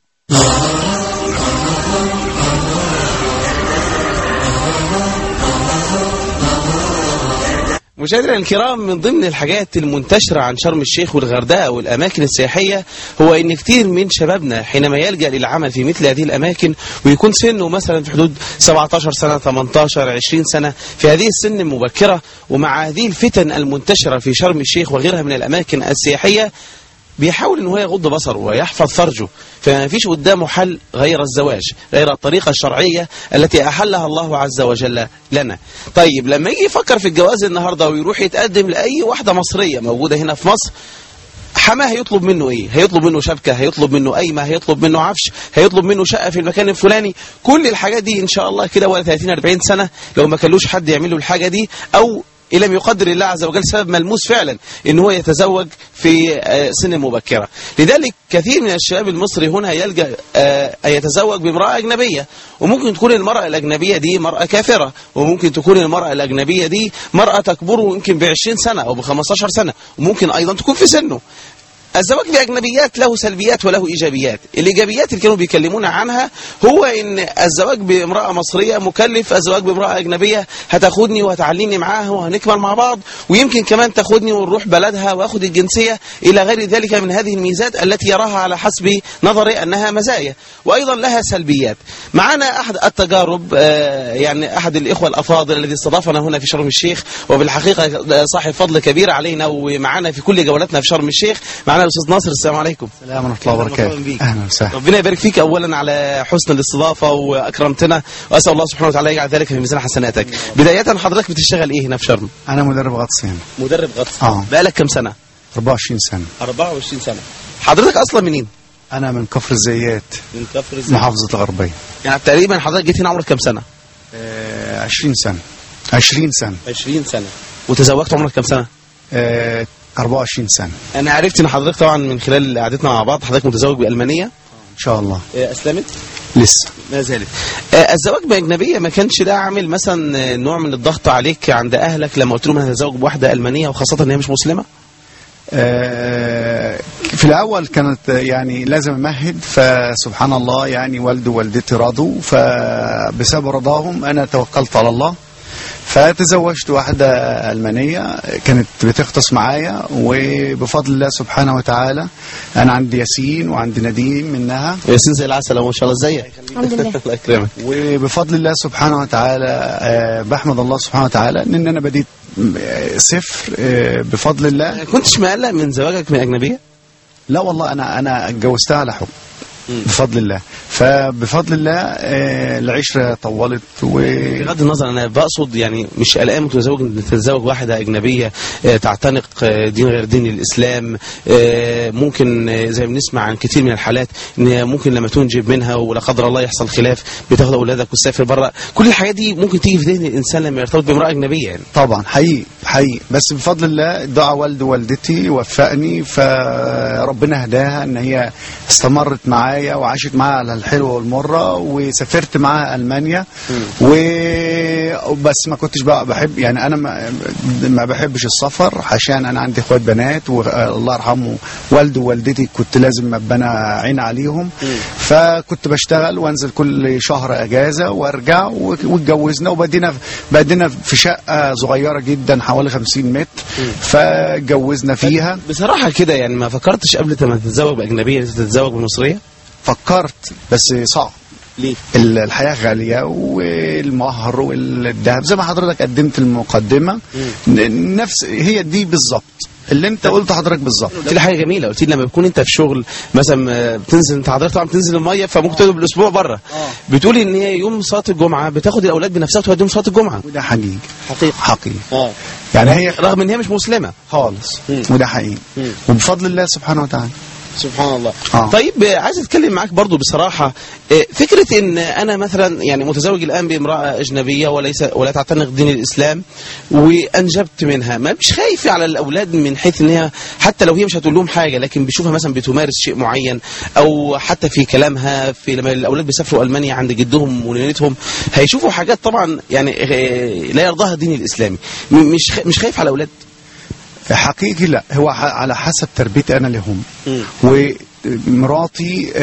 مشاهدينا الكرام من ضمن الحاجات المنتشرة عن شرم الشيخ والغردقة والأماكن السياحية هو أن كتير من شبابنا حينما يلجأ للعمل في مثل هذه الأماكن ويكون سنه مثلا في حدود 17 سنة 18 20 سنة في هذه السن المبكرة ومع هذه الفتن المنتشرة في شرم الشيخ وغيرها من الأماكن السياحية بيحاول ان هو يغض بصره ويحفظ فرجه فما فيش قدامه حل غير الزواج غير الطريقة الشرعية التي أحلها الله عز وجل لنا طيب لما يجي يفكر في الجواز النهاردة ويروح يتقدم لأي واحدة مصرية موجودة هنا في مصر حماه هيطلب منه ايه هيطلب منه شبكة هيطلب منه قايمة هيطلب منه عفش هيطلب منه شقة في المكان الفلاني كل الحاجات دي ان شاء الله كده ولا 30 40 سنة لو ما كانلوش حد يعمل له الحاجة دي او إن لم يقدر الله عز وجل سبب ملموس فعلا ان هو يتزوج في آه، سن مبكرة لذلك كثير من الشباب المصري هنا يلجأ آه، أن يتزوج بامرأة أجنبية وممكن تكون المرأة الأجنبية دي مرأة كافرة وممكن تكون المرأة الأجنبية دي مرأة تكبره يمكن ب 20 سنة أو ب 15 سنة وممكن أيضا تكون في سنه الزواج بأجنبيات له سلبيات وله إيجابيات الإيجابيات اللي كانوا بيكلمونا عنها هو إن الزواج بامرأة مصرية مكلف الزواج بامرأة أجنبية هتاخدني وهتعلمني معاها وهنكبر مع بعض ويمكن كمان تاخدني ونروح بلدها وأخد الجنسية إلى غير ذلك من هذه الميزات التي يراها على حسب نظري أنها مزايا وأيضا لها سلبيات معنا أحد التجارب آه، يعني أحد الإخوة الأفاضل الذي استضافنا هنا في شرم الشيخ وبالحقيقة صاحب فضل كبير علينا ومعنا في كل جولاتنا في شرم الشيخ معنا الأستاذ ناصر السلام عليكم السلام ورحمة الله مرحبا وبركاته بيك. أهلا وسهلا ربنا يبارك فيك اولا على حسن الاستضافه واكرمتنا واسال الله سبحانه وتعالى يجعل ذلك في ميزان حسناتك بدايه حضرتك بتشتغل ايه هنا في شرم أنا مدرب غطس هنا مدرب غطس آه. بقالك كام سنه 24 سنة 24 سنه حضرتك اصلا منين أنا من كفر الزيات من كفر الزيت محافظة الغربية يعني تقريبا حضرتك جيت هنا عمرك كام سنه آه، 20 سنة 20 سنة 20 سنه وتزوجت عمرك كام سنه آه، 24 سنة انا عرفت ان حضرتك طبعا من خلال قعدتنا مع بعض حضرتك متزوج بالمانيه إن شاء الله اسلمت لسه ما زالت آه، الزواج بأجنبية ما كانش ده عامل مثلا آه، نوع من الضغط عليك عند أهلك لما قلت لهم أنا هتزوج بواحدة ألمانية وخاصة إن هي مش مسلمة آه، في الأول كانت آه، يعني لازم أمهد فسبحان الله يعني والدي ووالدتي رضوا فبسبب رضاهم أنا توكلت على الله فتزوجت واحدة ألمانية كانت بتغطس معايا وبفضل الله سبحانه وتعالى أنا عندي ياسين وعندي نديم منها ياسين زي العسل أهو ما شاء الله ازيك الحمد لله الله يكرمك وبفضل الله سبحانه وتعالى آه، بحمد الله سبحانه وتعالى ان انا بديت آه، صفر آه، بفضل الله كنتش مقلق من زواجك من أجنبية لا والله انا انا اتجوزتها على حب بفضل الله فبفضل الله آه، العشره طولت و بغض النظر انا بقصد يعني مش قلقان متزوج ان تتزوج واحده اجنبيه آه، تعتنق آه، دين غير دين الاسلام آه، ممكن آه، زي ما بنسمع عن كتير من الحالات ان هي ممكن لما تنجب منها ولا قدر الله يحصل خلاف بتاخد اولادك وتسافر بره كل الحاجات دي ممكن تيجي في ذهن الانسان لما يرتبط بامراه اجنبيه يعني طبعا حقيقي حقيقي بس بفضل الله دعاء والدي ووالدتي وفقني فربنا هداها ان هي استمرت معايا وعاشت معايا على الحلوه والمره وسافرت معاها المانيا وبس ما كنتش بقى بحب يعني انا ما, ما بحبش السفر عشان انا عندي اخوات بنات والله يرحمه والدي ووالدتي كنت لازم ابقى انا عين عليهم فكنت بشتغل وانزل كل شهر اجازه وارجع و- واتجوزنا وبدينا بدينا في شقه صغيره جدا حوالي 50 متر فاتجوزنا فيها بصراحه كده يعني ما فكرتش قبل ما تتزوج باجنبيه إن أنت تتزوج بمصريه فكرت بس صعب ليه ال- الحياة غالية والمهر والذهب زي ما حضرتك قدمت المقدمة ن- نفس هي دي بالظبط اللي انت قلته حضرتك بالظبط قلت لي حاجه جميله قلت لي لما بتكون انت في شغل مثلا آه، بتنزل انت حضرتك طبعا بتنزل الميه فممكن تقعد بالاسبوع بره بتقولي ان هي يوم صلاه الجمعه بتاخد الاولاد بنفسها وتوديهم صلاه الجمعه وده حقيقي حقيقي حقيقي اه يعني هي رغم ان هي مش مسلمه خالص مم. وده حقيقي مم. وبفضل الله سبحانه وتعالى سبحان الله آه. طيب آه، عايز اتكلم معاك برضو بصراحه آه، فكره ان انا مثلا يعني متزوج الان بامراه اجنبيه وليس ولا تعتنق دين الاسلام وانجبت منها ما مش خايف على الاولاد من حيث ان هي حتى لو هي مش هتقول لهم حاجه لكن بيشوفها مثلا بتمارس شيء معين او حتى في كلامها في لما الاولاد بيسافروا المانيا عند جدهم ونينتهم هيشوفوا حاجات طبعا يعني آه، لا يرضاها الدين الاسلامي م- مش خ- مش خايف على الاولاد حقيقي لا هو ح- على حسب تربيتي انا لهم ومراتي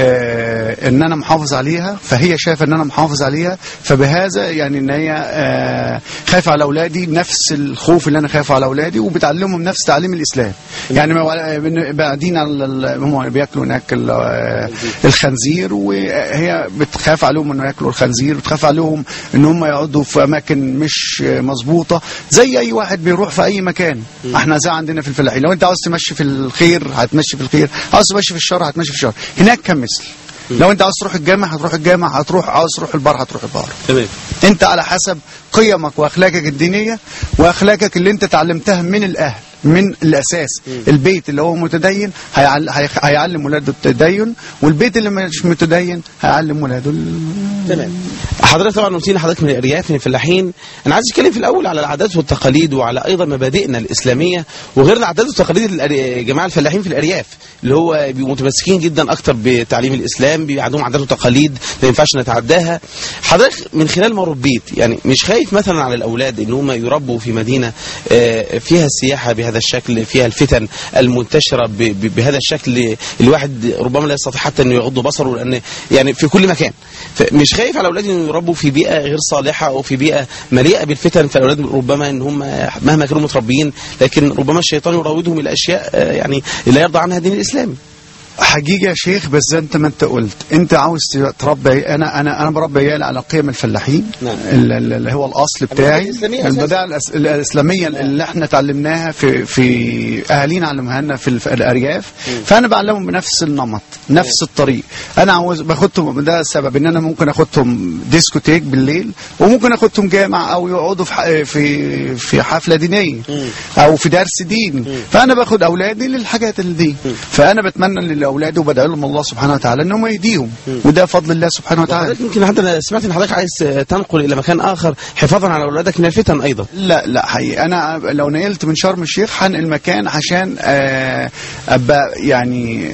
آه ان انا محافظ عليها فهي شايفه ان انا محافظ عليها فبهذا يعني ان هي آه خايفه على اولادي نفس الخوف اللي انا خايفه على اولادي وبتعلمهم نفس تعليم الاسلام يعني ما- بن- بعدين على ال- هم بياكلوا هناك ال- آه، الخنزير وهي بتخاف عليهم انه ياكلوا الخنزير بتخاف عليهم ان هم يقعدوا في اماكن مش آه، مظبوطه زي اي واحد بيروح في اي مكان احنا زي عندنا في الفلاحين لو انت عاوز تمشي في الخير هتمشي في الخير عاوز تمشي في الشر هتمشي في الشر هناك كمثل لو انت عاوز تروح الجامع هتروح الجامع هتروح عاوز تروح البار هتروح البار تمام انت على حسب قيمك واخلاقك الدينيه واخلاقك اللي انت اتعلمتها من الاهل من الاساس البيت اللي هو متدين هيعل- هي- هيعلم ولاده التدين والبيت اللي مش متدين هيعلم ولاده ال- تمام حضرتك طبعا قلت لي حضرتك من الارياف من الفلاحين انا عايز اتكلم في الاول على العادات والتقاليد وعلى ايضا مبادئنا الاسلاميه وغير العادات والتقاليد الأري- جماعه الفلاحين في الارياف اللي هو بيبقوا متمسكين جدا اكتر بتعليم الاسلام بيبقى عندهم عادات وتقاليد ما ينفعش نتعداها حضرتك من خلال ما ربيت يعني مش خايف مثلا على الاولاد ان هم يربوا في مدينه آه، فيها السياحه بهذا الشكل فيها الفتن المنتشره ب- ب- بهذا الشكل الواحد ربما لا يستطيع حتى انه يغض بصره لان يعني في كل مكان مش خايف على اولادي انه يربوا في بيئه غير صالحه او في بيئه مليئه بالفتن فالاولاد ربما ان هم مهما كانوا متربيين لكن ربما الشيطان يراودهم الى اشياء آه، يعني لا يرضى عنها الدين الاسلامي حقيقة يا شيخ بس زي انت ما انت قلت انت عاوز تربي انا انا انا بربي عيالي على قيم الفلاحين نعم. ال- ال- اللي هو الاصل بتاعي الإسلامية أساساً. البدايه الأس- الاسلاميه اللي احنا اتعلمناها في في اهالينا علموها لنا في, ال- في الارياف فانا بعلمهم بنفس النمط نفس الطريق انا عاوز باخدهم ده السبب ان انا ممكن اخدهم ديسكوتيك بالليل وممكن اخدهم جامع او يقعدوا في ح- في في حفله دينيه او في درس دين فانا باخد اولادي للحاجات اللي دي فانا بتمنى لاولادي وبدعي لهم الله سبحانه وتعالى ان هم يهديهم وده فضل الله سبحانه وتعالى حضرتك يمكن حتى أنا سمعت ان حضرتك عايز آه، تنقل الى مكان اخر حفاظا على اولادك من الفتن ايضا لا لا حقيقي انا لو نقلت من شرم الشيخ هنقل مكان عشان آه، ابقى يعني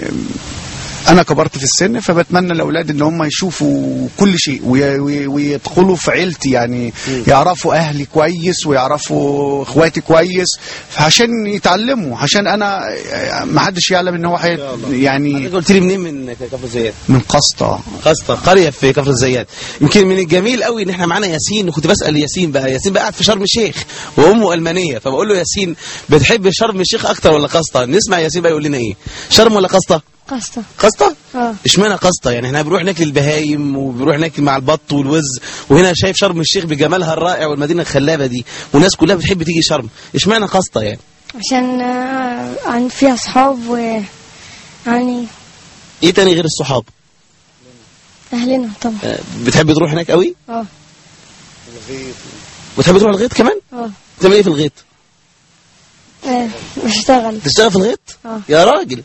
انا كبرت في السن فبتمنى لاولادي ان هم يشوفوا كل شيء وي- وي- ويدخلوا في عيلتي يعني يعرفوا اهلي كويس ويعرفوا اخواتي كويس عشان يتعلموا عشان انا آه، ما حدش يعلم ان هو حي... يعني حضرتك قلت لي منين من كفر الزيات من قسطة قسطة قرية في كفر الزيات يمكن من الجميل قوي ان احنا معانا ياسين وكنت بسأل ياسين بقى ياسين بقى قاعد في شرم الشيخ وامه ألمانية فبقول له ياسين بتحب شرم الشيخ اكتر ولا قسطة نسمع ياسين بقى يقول لنا ايه شرم ولا قسطة قسطة قسطة اه اشمعنى قسطة يعني احنا بنروح ناكل البهايم وبنروح ناكل مع البط والوز وهنا شايف شرم الشيخ بجمالها الرائع والمدينة الخلابة دي والناس كلها بتحب تيجي شرم اشمعنى قسطة يعني عشان آه، عن فيها صحاب و يعني ايه تاني غير الصحاب اهلنا طبعا آه، بتحب تروح هناك قوي اه بتحب تروح الغيط كمان اه تعمل ايه في الغيط آه، بشتغل تشتغل في الغيط اه يا راجل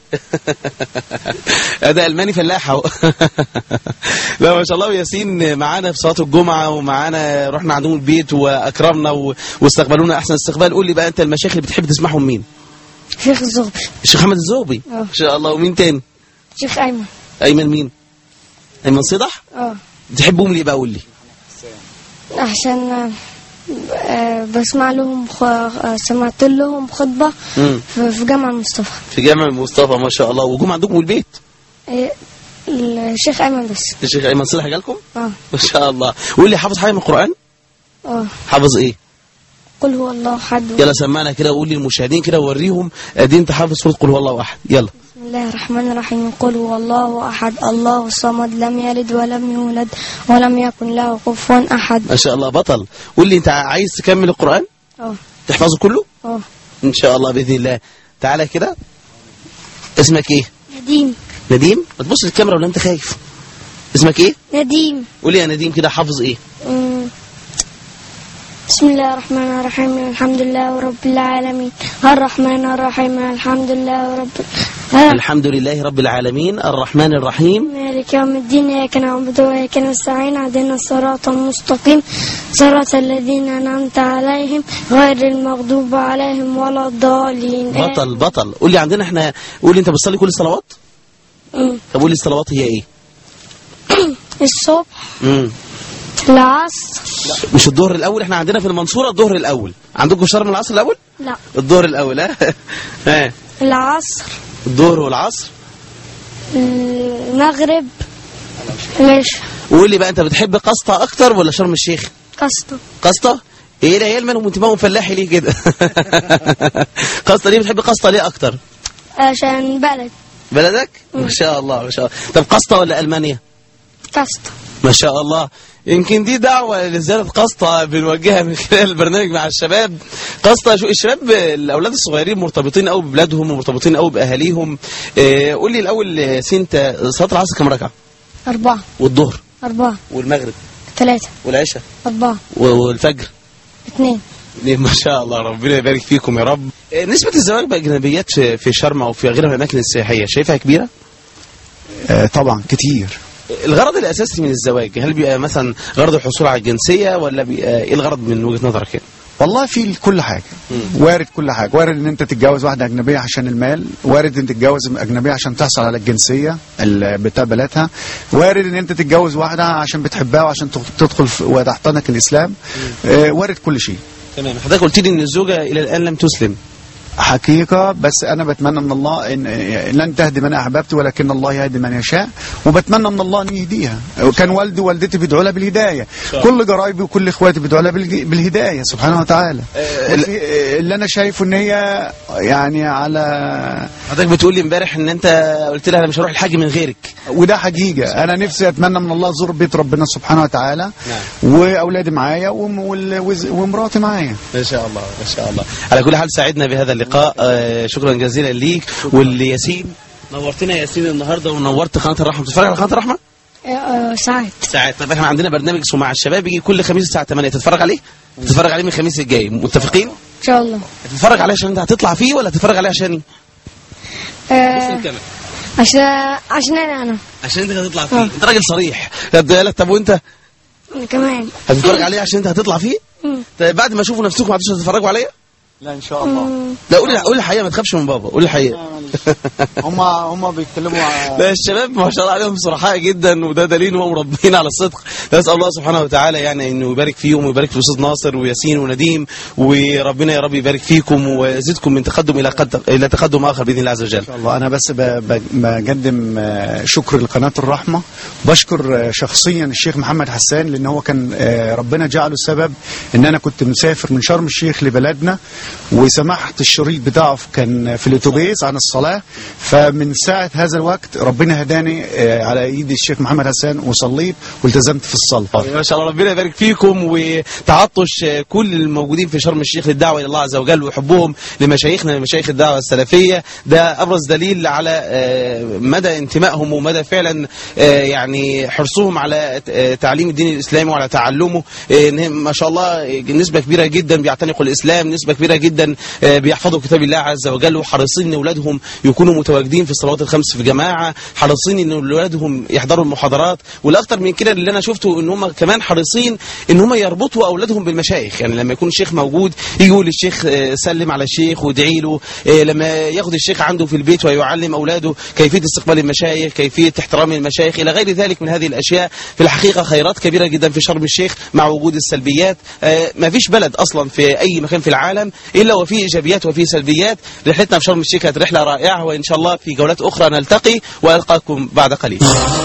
ده الماني فلاح اهو لا ما شاء الله ياسين معانا في صلاه الجمعه ومعانا رحنا عندهم البيت واكرمنا و... واستقبلونا احسن استقبال قول لي بقى انت المشايخ اللي بتحب تسمعهم مين شيخ الزغبي الشيخ محمد الزوبي اه. ان شاء الله ومين تاني شيخ ايمن ايمن مين ايمن صدح اه تحبهم ليه بقى قول لي عشان آه، آه، بسمع لهم خ... آه، سمعت لهم خطبة مم. في في جامع مصطفى في جامع مصطفى ما شاء الله وجم عندكم البيت آه، الشيخ ايمن بس الشيخ ايمن صدح جالكم اه ما شاء الله قول لي حافظ حاجه من القران اه حافظ ايه قل هو الله احد يلا سمعنا كده وقول للمشاهدين كده ووريهم قد إيه انت حافظ سوره قل هو الله احد يلا بسم الله الرحمن الرحيم قل هو الله احد الله الصمد لم يلد ولم يولد ولم يكن له كفوا احد ما شاء الله بطل قول لي انت عايز تكمل القران اه تحفظه كله اه ان شاء الله باذن الله تعالى كده اسمك ايه نديم نديم ما تبص للكاميرا ولا انت خايف اسمك ايه نديم قول لي يا نديم كده حافظ ايه مم. بسم الله الرحمن الرحيم الحمد لله رب العالمين الرحمن الرحيم الحمد لله رب آه. الحمد لله رب العالمين الرحمن الرحيم مالك يوم الدين إياك نعبد وإياك نستعين اهدنا الصراط المستقيم صراط الذين أنعمت عليهم غير المغضوب عليهم ولا الضالين بطل بطل قول لي عندنا احنا قول لي انت بتصلي كل الصلوات مم. طب قول لي الصلوات هي ايه الصبح امم العصر مش الظهر الاول احنا عندنا في المنصوره الظهر الاول عندكم شرم العصر الاول لا الظهر الاول ها ها العصر الظهر والعصر المغرب العشاء وقول لي بقى انت بتحب قسطة اكتر ولا شرم الشيخ قصده قسطة ايه العيال مالهم انتمائهم فلاحي ليه كده قسطة ليه بتحب قسطة ليه اكتر عشان بلد بلدك ما شاء الله ما شاء الله طب قسطة ولا المانيا قصده ما شاء الله يمكن دي دعوة لزيارة قسطة بنوجهها من خلال البرنامج مع الشباب قسطة شو الشباب الأولاد الصغيرين مرتبطين قوي ببلادهم ومرتبطين قوي بأهاليهم إيه قول لي الأول آه، سنت صلاة العصر كم ركعة أربعة والظهر أربعة والمغرب ثلاثة والعشاء أربعة و- والفجر اثنين ما شاء الله ربنا يبارك فيكم يا رب إيه، نسبة الزواج بأجنبيات في في شرم أو في غيرها من الأماكن السياحية شايفها كبيرة؟ آه، طبعا كتير الغرض الأساسي من الزواج هل بيبقى مثلا غرض الحصول على الجنسية ولا بيبقى إيه الغرض من وجهة نظرك يعني؟ والله في كل حاجة وارد كل حاجة وارد ان انت تتجوز واحدة اجنبية عشان المال وارد ان تتجوز اجنبية عشان تحصل على الجنسية ال- بتاع بلادها وارد ان انت تتجوز واحدة عشان بتحبها وعشان تخ- تدخل في- وتحتنك الاسلام آه، وارد كل شيء تمام حضرتك قلت لي ان الزوجه الى الان لم تسلم حقيقة بس أنا بتمنى من الله إن لن تهدي من أحببت ولكن الله يهدي من يشاء وبتمنى من الله أن يهديها وكان والدي ووالدتي بيدعوا لها بالهداية كل قرايبي وكل إخواتي بيدعوا لها بالج- بالهداية سبحانه وتعالى وفي- اللي أنا شايفه إن هي يعني على حضرتك بتقول لي امبارح ان انت قلت لها انا مش هروح الحج من غيرك وده حقيقة أنا نفسي أتمنى من الله أزور بيت ربنا سبحانه وتعالى وأولادي معايا وم- وال- وز- ومراتي معايا ما شاء الله ما شاء الله على كل حال سعدنا بهذا اللقاء آه، شكرا جزيلا ليك والياسين نورتنا يا ياسين النهارده ونورت قناه الرحمه بتتفرج على قناه الرحمه آه، آه، ساعات ساعات طب احنا عندنا برنامج اسمه مع الشباب يجي كل خميس الساعه 8 تتفرج عليه تتفرج عليه من الخميس الجاي متفقين إن شاء الله تتفرج عليه عشان انت هتطلع فيه ولا تتفرج عليه عشاني آه، عشان عشان أنا أنا عشان انت هتطلع فيه انت راجل صريح طب لك طب وانت أنا كمان هتتفرج عليه عشان انت هتطلع فيه مم. طيب بعد ما اشوفوا نفسكم ما عادوش هتتفرجوا عليا لا إن شاء الله لا قول قول الحقيقه ما تخافش من بابا قول الحقيقه هم هم بيتكلموا لا الشباب ما شاء الله عليهم صرحاء جدا وده دليل انهم مربين على الصدق نسال الله سبحانه وتعالى يعني انه يبارك فيهم ويبارك في استاذ ناصر وياسين ونديم وربنا يا رب يبارك فيكم ويزيدكم من تقدم الى قد الى تقدم اخر باذن الله عز وجل شاء الله انا بس ب- ب- بقدم آه، شكر لقناه الرحمه بشكر آه، شخصيا الشيخ محمد حسان لان هو كان آه، ربنا جعله سبب ان انا كنت مسافر من شرم الشيخ لبلدنا وسمعت الشريط بتاعه كان في الاتوبيس عن الصلاه فمن ساعه هذا الوقت ربنا هداني آه، على ايد الشيخ محمد حسان وصليت والتزمت في الصلاه ما شاء الله ربنا يبارك فيكم وتعطش كل الموجودين في شرم الشيخ للدعوه الى الله عز وجل وحبهم لمشايخنا مشايخ الدعوه السلفيه ده ابرز دليل على آه، مدى انتمائهم ومدى فعلا آه، يعني حرصهم على آه، تعليم الدين الاسلامي وعلى تعلمه آه، إن ما شاء الله نسبه كبيره جدا بيعتنقوا الاسلام نسبه كبيره جدا آه، بيحفظوا كتاب الله عز وجل وحريصين ان اولادهم يكونوا متواجدين في الصلوات الخمس في جماعه حريصين ان اولادهم يحضروا المحاضرات والاكثر من كده اللي انا شفته ان هم كمان حريصين ان هم يربطوا اولادهم بالمشايخ يعني لما يكون الشيخ موجود يجي يقول للشيخ آه، سلم على الشيخ وادعي له آه، لما ياخد الشيخ عنده في البيت ويعلم اولاده كيفيه استقبال المشايخ كيفيه احترام المشايخ الى غير ذلك من هذه الاشياء في الحقيقه خيرات كبيره جدا في شرم الشيخ مع وجود السلبيات آه، ما فيش بلد اصلا في اي مكان في العالم الا وفيه ايجابيات وفيه سلبيات رحلتنا في شرم الشيخ كانت رحله رائعه وان شاء الله في جولات اخرى نلتقي والقاكم بعد قليل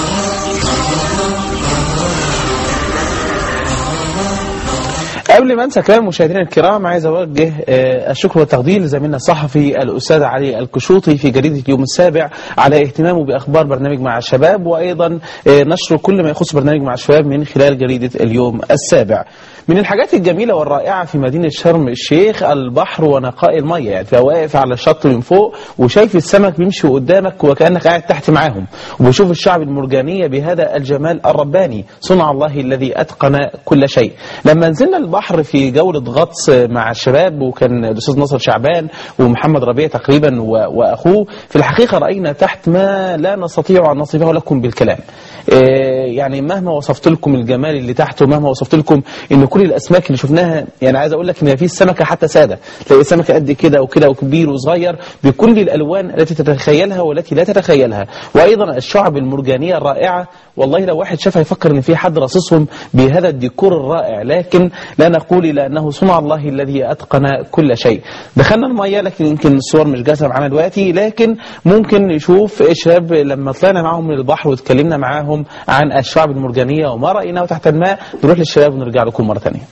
قبل ما انسى كلام مشاهدينا الكرام عايز اوجه آه، الشكر والتقدير لزميلنا الصحفي الاستاذ علي الكشوطي في جريده اليوم السابع على اهتمامه باخبار برنامج مع الشباب وايضا آه، نشر كل ما يخص برنامج مع الشباب من خلال جريده اليوم السابع. من الحاجات الجميلة والرائعة في مدينة شرم الشيخ البحر ونقاء المية يعني تبقى واقف على الشط من فوق وشايف السمك بيمشي قدامك وكأنك قاعد تحت معاهم وبشوف الشعب المرجانية بهذا الجمال الرباني صنع الله الذي أتقن كل شيء لما نزلنا البحر في جولة غطس مع الشباب وكان الأستاذ نصر شعبان ومحمد ربيع تقريبا و- وأخوه في الحقيقة رأينا تحت ما لا نستطيع أن نصفه لكم بالكلام إيه يعني مهما وصفت لكم الجمال اللي تحته مهما وصفت لكم ان كل الاسماك اللي شفناها يعني عايز اقول لك ان في سمكه حتى ساده تلاقي سمكه قد كده وكده وكبير وصغير بكل الالوان التي تتخيلها والتي لا تتخيلها وايضا الشعب المرجانيه الرائعه والله لو واحد شافها يفكر ان في حد رصصهم بهذا الديكور الرائع لكن لا نقول الا انه صنع الله الذي اتقن كل شيء دخلنا الميه لكن يمكن الصور مش جاهزه معانا دلوقتي لكن ممكن نشوف الشباب لما طلعنا معاهم من البحر واتكلمنا معاهم عن الشعب المرجانيه وما رايناه تحت الماء نروح للشباب ونرجع لكم مره ثانيه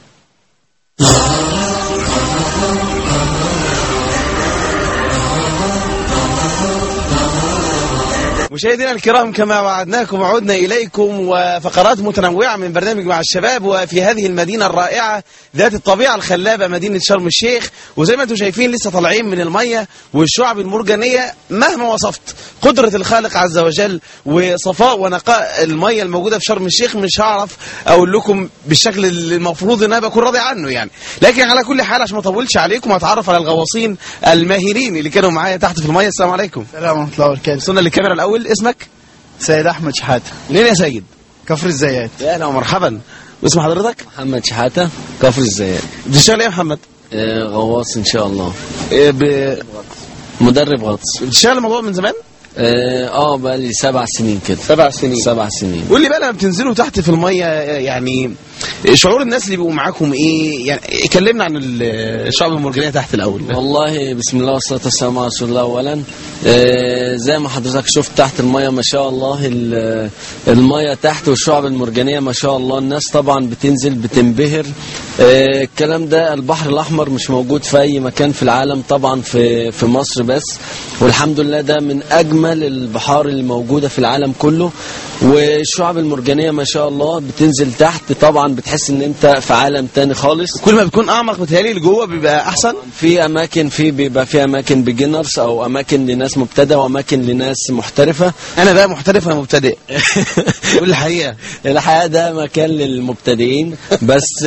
مشاهدينا الكرام كما وعدناكم وعدنا إليكم وفقرات متنوعة من برنامج مع الشباب وفي هذه المدينة الرائعة ذات الطبيعة الخلابة مدينة شرم الشيخ وزي ما انتم شايفين لسه طالعين من المية والشعب المرجانية مهما وصفت قدرة الخالق عز وجل وصفاء ونقاء المية الموجودة في شرم الشيخ مش هعرف أقول لكم بالشكل اللي المفروض ان انا بكون راضي عنه يعني لكن على كل حال عشان ما اطولش عليكم هتعرف على الغواصين الماهرين اللي كانوا معايا تحت في المية السلام عليكم السلام ورحمه الله وبركاته وصلنا للكاميرا الأول اسمك سيد احمد شحاته منين يا سيد؟ كفر الزيات يا اهلا ومرحبا واسم حضرتك؟ محمد شحاتة كفر الزيات بتشتغل ايه يا محمد؟ آه، غواص ان شاء الله إيه ب... مدرب غطس بتشتغل الموضوع من زمان؟ اه آه، بقى لي سبع سنين كده سبع سنين سبع سنين قول لي بقى لما بتنزلوا تحت في الميه يعني شعور الناس اللي بيبقوا معاكم ايه؟ يعني كلمنا عن ال- الشعب المرجانيه تحت الاول والله بسم الله والصلاة والسلام على رسول الله أولا آه، زي ما حضرتك شفت تحت المية ما شاء الله ال- المية تحت والشعب المرجانية ما شاء الله الناس طبعا بتنزل بتنبهر آه، الكلام ده البحر الأحمر مش موجود في أي مكان في العالم طبعا في في مصر بس والحمد لله ده من أجمل البحار اللي موجودة في العالم كله والشعب المرجانية ما شاء الله بتنزل تحت طبعا بتحس ان انت في عالم تاني خالص كل ما بيكون اعمق بتهيألي لجوه بيبقى احسن في اماكن في بيبقى في اماكن بيجنرز او اماكن لناس مبتدئه واماكن لناس محترفه انا بقى محترف انا مبتدئ قول الحقيقه الحقيقه ده مكان للمبتدئين بس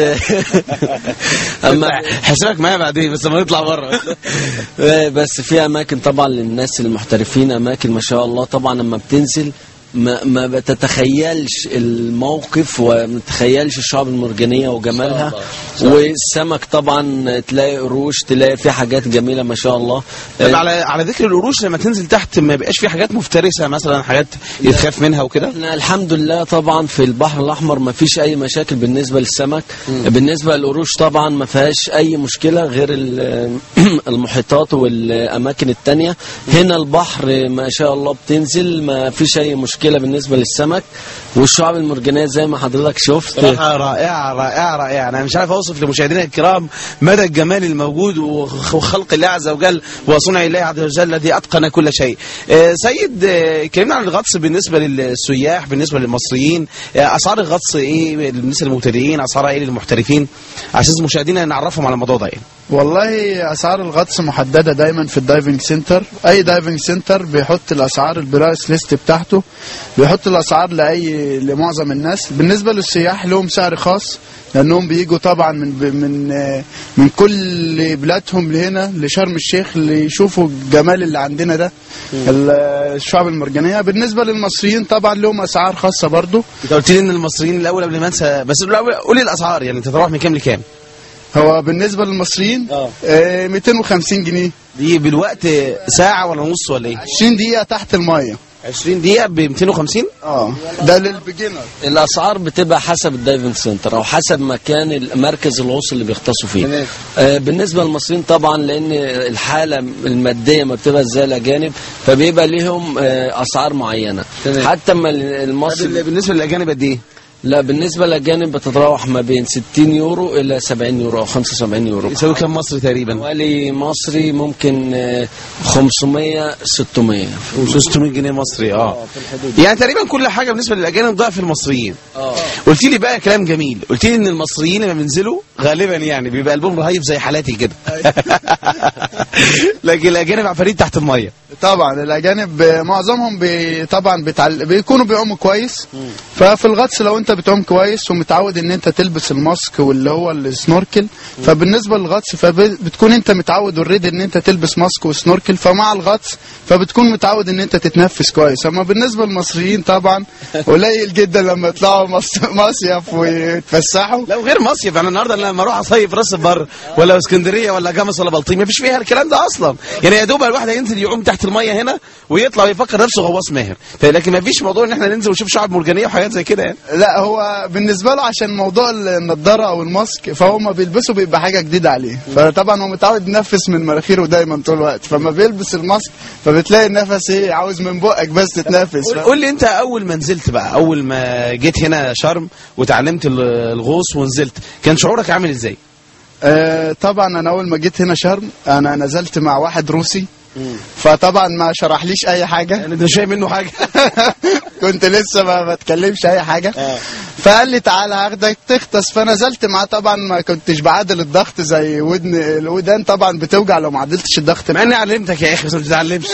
اما حسابك معايا بعدين بس لما نطلع بره بس في اماكن طبعا للناس المحترفين اماكن ما شاء الله طبعا لما بتنزل ما, ما بتتخيلش الموقف وما تتخيلش الشعب المرجانيه وجمالها والسمك طبعا تلاقي قروش تلاقي في حاجات جميله ما شاء الله طب على على ذكر القروش لما تنزل تحت ما بيبقاش في حاجات مفترسه مثلا حاجات يتخاف منها وكده احنا الحمد لله طبعا في البحر الاحمر ما فيش اي مشاكل بالنسبه للسمك بالنسبه للقروش طبعا ما فيهاش اي مشكله غير ال- المحيطات والاماكن التانية هنا البحر ما شاء الله بتنزل ما فيش اي مشكله مشكله بالنسبه للسمك والشعاب المرجانيه زي ما حضرتك شفت صراحة رائعة رائعة رائعة أنا مش عارف أوصف لمشاهدينا الكرام مدى الجمال الموجود وخلق الله عز وجل وصنع الله عز وجل الذي أتقن كل شيء آه، سيد آه، كلمنا عن الغطس بالنسبة للسياح بالنسبة للمصريين آه، أسعار الغطس إيه بالنسبة للمبتدئين أسعارها إيه للمحترفين عشان مشاهدينا نعرفهم على الموضوع ده يعني. والله اسعار الغطس محدده دايما في الدايفنج سنتر اي دايفنج سنتر بيحط الاسعار البرايس ليست بتاعته بيحط الاسعار لاي لمعظم الناس بالنسبه للسياح لهم سعر خاص لانهم بيجوا طبعا من من من كل بلادهم لهنا لشرم الشيخ ليشوفوا الجمال اللي عندنا ده الشعب المرجانيه بالنسبه للمصريين طبعا لهم اسعار خاصه برضو أنت قلت لي إن المصريين الأول قبل ما أنسى بس الأول قولي الأسعار يعني تتراوح من كام لكام؟ هو بالنسبه للمصريين آه. آه 250 جنيه دي بالوقت ساعة ولا نص ولا إيه؟ 20 دقيقه تحت الميه 20 دقيقة ب 250 اه ده للبيجنر الاسعار بتبقى حسب الدايفنج سنتر او حسب مكان مركز الغوص اللي بيغطسوا فيه تمام. آه بالنسبه للمصريين طبعا لان الحاله الماديه ما بتبقى زي الاجانب فبيبقى ليهم آه اسعار معينه تمام. حتى ما طب المصري بالنسبة للأجانب قد إيه؟ لا بالنسبه للاجانب بتتراوح ما بين 60 يورو الى 70 يورو او 75 يورو يساوي كام مصري تقريبا؟ حوالي مصري ممكن آه، 500 600 و600 جنيه مصري اه يعني تقريبا كل حاجه بالنسبه للاجانب ضعف المصريين اه قلت لي بقى كلام جميل قلت لي ان المصريين لما بينزلوا غالبا يعني بيبقى قلبهم رهيب زي حالاتي كده لكن الاجانب عفاريت تحت الميه طبعا الاجانب معظمهم بي طبعا بتعل... بيكونوا بيعوموا كويس ففي الغطس لو انت بتعوم كويس ومتعود ان انت تلبس الماسك واللي هو السنوركل فبالنسبه للغطس فبتكون انت متعود اوريدي ان انت تلبس ماسك وسنوركل فمع الغطس فبتكون متعود ان انت تتنفس كويس اما بالنسبه للمصريين طبعا قليل جدا لما يطلعوا مص- مصيف ويتفسحوا لو غير مصيف انا النهارده لما اروح اصيف راس البر ولا اسكندريه ولا جمص ولا بلطيم مفيش فيها الكلام ده اصلا يعني يا دوب الواحد هينزل يعوم تحت الميه هنا ويطلع ويفكر نفسه غواص ماهر لكن مفيش موضوع ان احنا ننزل ونشوف شعاب مرجانيه وحاجات زي كده يعني لا هو بالنسبه له عشان موضوع النضاره او الماسك فهو ما بيلبسه بيبقى حاجه جديده عليه فطبعا هو متعود ينفس من مناخيره دايما طول الوقت فما بيلبس الماسك فبتلاقي النفس ايه عاوز من بقك بس تتنفس قول- قول لي انت اول ما نزلت بقى اول ما جيت هنا شرم وتعلمت ال- الغوص ونزلت كان شعورك عامل ازاي آه طبعا انا اول ما جيت هنا شرم انا نزلت مع واحد روسي فطبعا ما شرحليش اي حاجه يعني انت مش شايف منه حاجه كنت لسه ما بتكلمش اي حاجه فقال لي تعالى هاخدك تغطس فنزلت معاه طبعا ما كنتش بعادل الضغط زي ودن الودان طبعا بتوجع لو ما عدلتش الضغط مع اني علمتك يا اخي بس ما بتتعلمش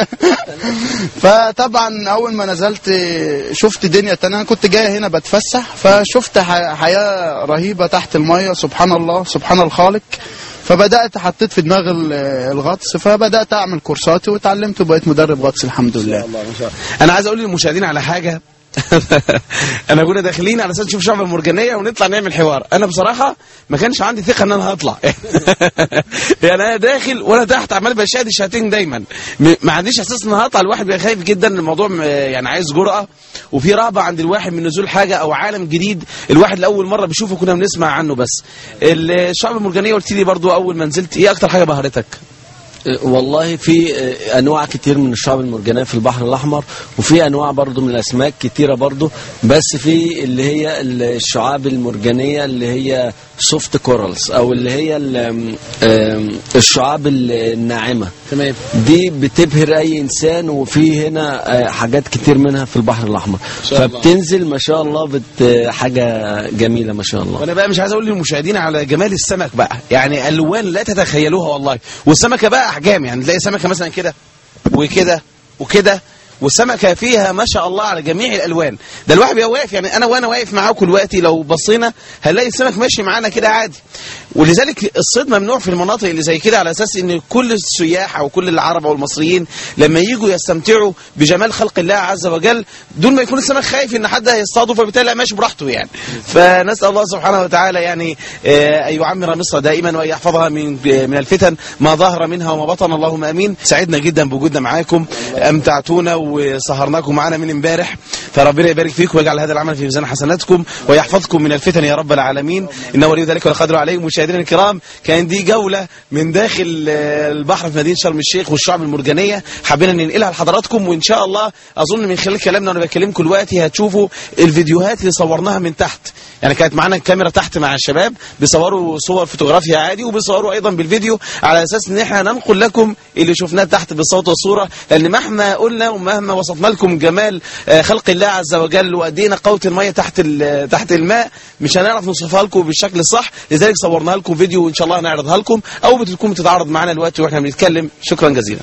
فطبعا اول ما نزلت شفت دنيا تانية انا كنت جاي هنا بتفسح فشفت ح- حياة رهيبة تحت المية سبحان الله سبحان الخالق فبدأت حطيت في دماغي ال- الغطس فبدأت أعمل كورساتي وتعلمت وبقيت مدرب غطس الحمد لله انا عايز اقول للمشاهدين على حاجه انا كنا داخلين على اساس نشوف الشعب المرجانيه ونطلع نعمل حوار انا بصراحه ما كانش عندي ثقه ان انا هطلع يعني انا داخل وانا تحت عمال بشاهد الشهادتين دايما م- ما عنديش احساس ان أنا هطلع الواحد بيبقى خايف جدا الموضوع م- يعني عايز جرأه وفي رهبه عند الواحد من نزول حاجه او عالم جديد الواحد لاول مره بيشوفه كنا بنسمع عنه بس الشعب المرجانيه قلت لي برضو اول ما نزلت ايه اكتر حاجه بهرتك والله في آه، انواع كتير من الشعب المرجانيه في البحر الاحمر وفي انواع برضو من الاسماك كتيره برضو بس في اللي هي الشعاب المرجانيه اللي هي سوفت كورالز او اللي هي ال- آم، الشعاب الناعمه تمام دي بتبهر اي انسان وفي هنا آه، حاجات كتير منها في البحر الاحمر شاء الله. فبتنزل ما شاء الله بت حاجه جميله ما شاء الله وانا بقى مش عايز اقول للمشاهدين على جمال السمك بقى يعني الوان لا تتخيلوها والله والسمكه بقى احجام يعني تلاقي سمكه مثلا كده وكده وكده والسمكه فيها ما شاء الله على جميع الالوان ده الواحد بيبقى واقف يعني انا وانا واقف معاكم دلوقتي لو بصينا هنلاقي السمك ماشي معانا كده عادي ولذلك الصيد ممنوع في المناطق اللي زي كده على اساس ان كل السياح او كل العرب او المصريين لما يجوا يستمتعوا بجمال خلق الله عز وجل دون ما يكون السمك خايف ان حد هيصطاده فبالتالي لا ماشي براحته يعني فنسال الله سبحانه وتعالى يعني آه، ان يعمر مصر دائما وان يحفظها من من الفتن ما ظهر منها وما بطن اللهم امين سعدنا جدا بوجودنا معاكم امتعتونا وسهرناكم معانا من امبارح فربنا يبارك فيكم ويجعل هذا العمل في ميزان حسناتكم ويحفظكم من الفتن يا رب العالمين انه ولي ذلك والقدر عليه مشاهدينا مشاهدينا الكرام كان دي جولة من داخل آه، البحر في مدينة شرم الشيخ والشعب المرجانية حبينا ننقلها لحضراتكم وإن شاء الله أظن من خلال كلامنا وأنا بكلمكم دلوقتي هتشوفوا الفيديوهات اللي صورناها من تحت يعني كانت معانا الكاميرا تحت مع الشباب بيصوروا صور فوتوغرافيا عادي وبيصوروا أيضا بالفيديو على أساس إن احنا ننقل لكم اللي شفناه تحت بالصوت والصورة لأن مهما قلنا ومهما وصفنا لكم جمال آه، خلق الله عز وجل وأدينا قوة المية تحت ال- تحت الماء مش هنعرف نوصفها لكم بالشكل الصح لذلك صورناها لكم فيديو وإن شاء الله هنعرضها لكم أو بتكون بتتعرض معانا دلوقتي وإحنا بنتكلم شكرا جزيلا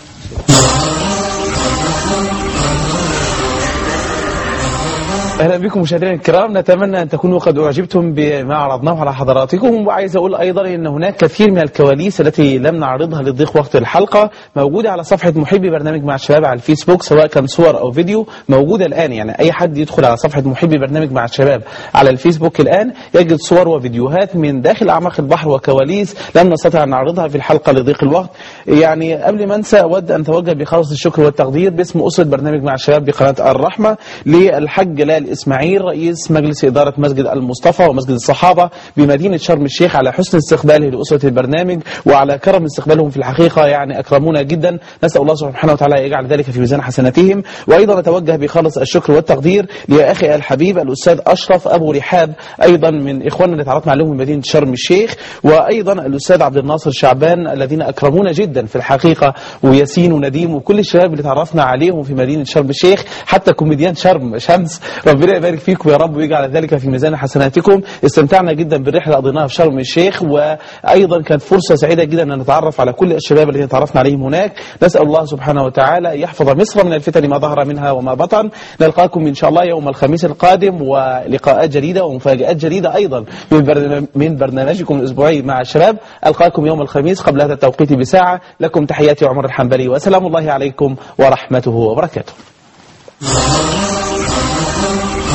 اهلا بكم مشاهدينا الكرام نتمنى ان تكونوا قد اعجبتم بما عرضناه على حضراتكم وعايز اقول ايضا ان هناك كثير من الكواليس التي لم نعرضها لضيق وقت الحلقه موجوده على صفحه محبي برنامج مع الشباب على الفيسبوك سواء كان صور او فيديو موجوده الان يعني اي حد يدخل على صفحه محبي برنامج مع الشباب على الفيسبوك الان يجد صور وفيديوهات من داخل اعماق البحر وكواليس لم نستطع ان نعرضها في الحلقه لضيق الوقت يعني قبل ما انسى اود ان اتوجه بخالص الشكر والتقدير باسم اسره برنامج مع الشباب بقناه الرحمه للحاج جلال اسماعيل رئيس مجلس اداره مسجد المصطفى ومسجد الصحابه بمدينه شرم الشيخ على حسن استقباله لاسره البرنامج وعلى كرم استقبالهم في الحقيقه يعني اكرمونا جدا نسال الله سبحانه وتعالى يجعل ذلك في ميزان حسناتهم وايضا اتوجه بخالص الشكر والتقدير لاخي الحبيب الاستاذ اشرف ابو رحاب ايضا من اخواننا اللي تعرفنا عليهم من مدينه شرم الشيخ وايضا الاستاذ عبد الناصر شعبان الذين اكرمونا جدا في الحقيقه وياسين ونديم وكل الشباب اللي تعرفنا عليهم في مدينه شرم الشيخ حتى كوميديان شرم شمس ربنا يبارك فيكم يا رب ويجعل ذلك في ميزان حسناتكم استمتعنا جدا بالرحله اللي قضيناها في شرم الشيخ وايضا كانت فرصه سعيده جدا ان نتعرف على كل الشباب الذين تعرفنا عليهم هناك نسال الله سبحانه وتعالى يحفظ مصر من الفتن ما ظهر منها وما بطن نلقاكم ان شاء الله يوم الخميس القادم ولقاءات جديده ومفاجات جديده ايضا من برنامج- من برنامجكم الاسبوعي مع الشباب القاكم يوم الخميس قبل هذا التوقيت بساعه لكم تحياتي عمر الحنبلي وسلام الله عليكم ورحمته وبركاته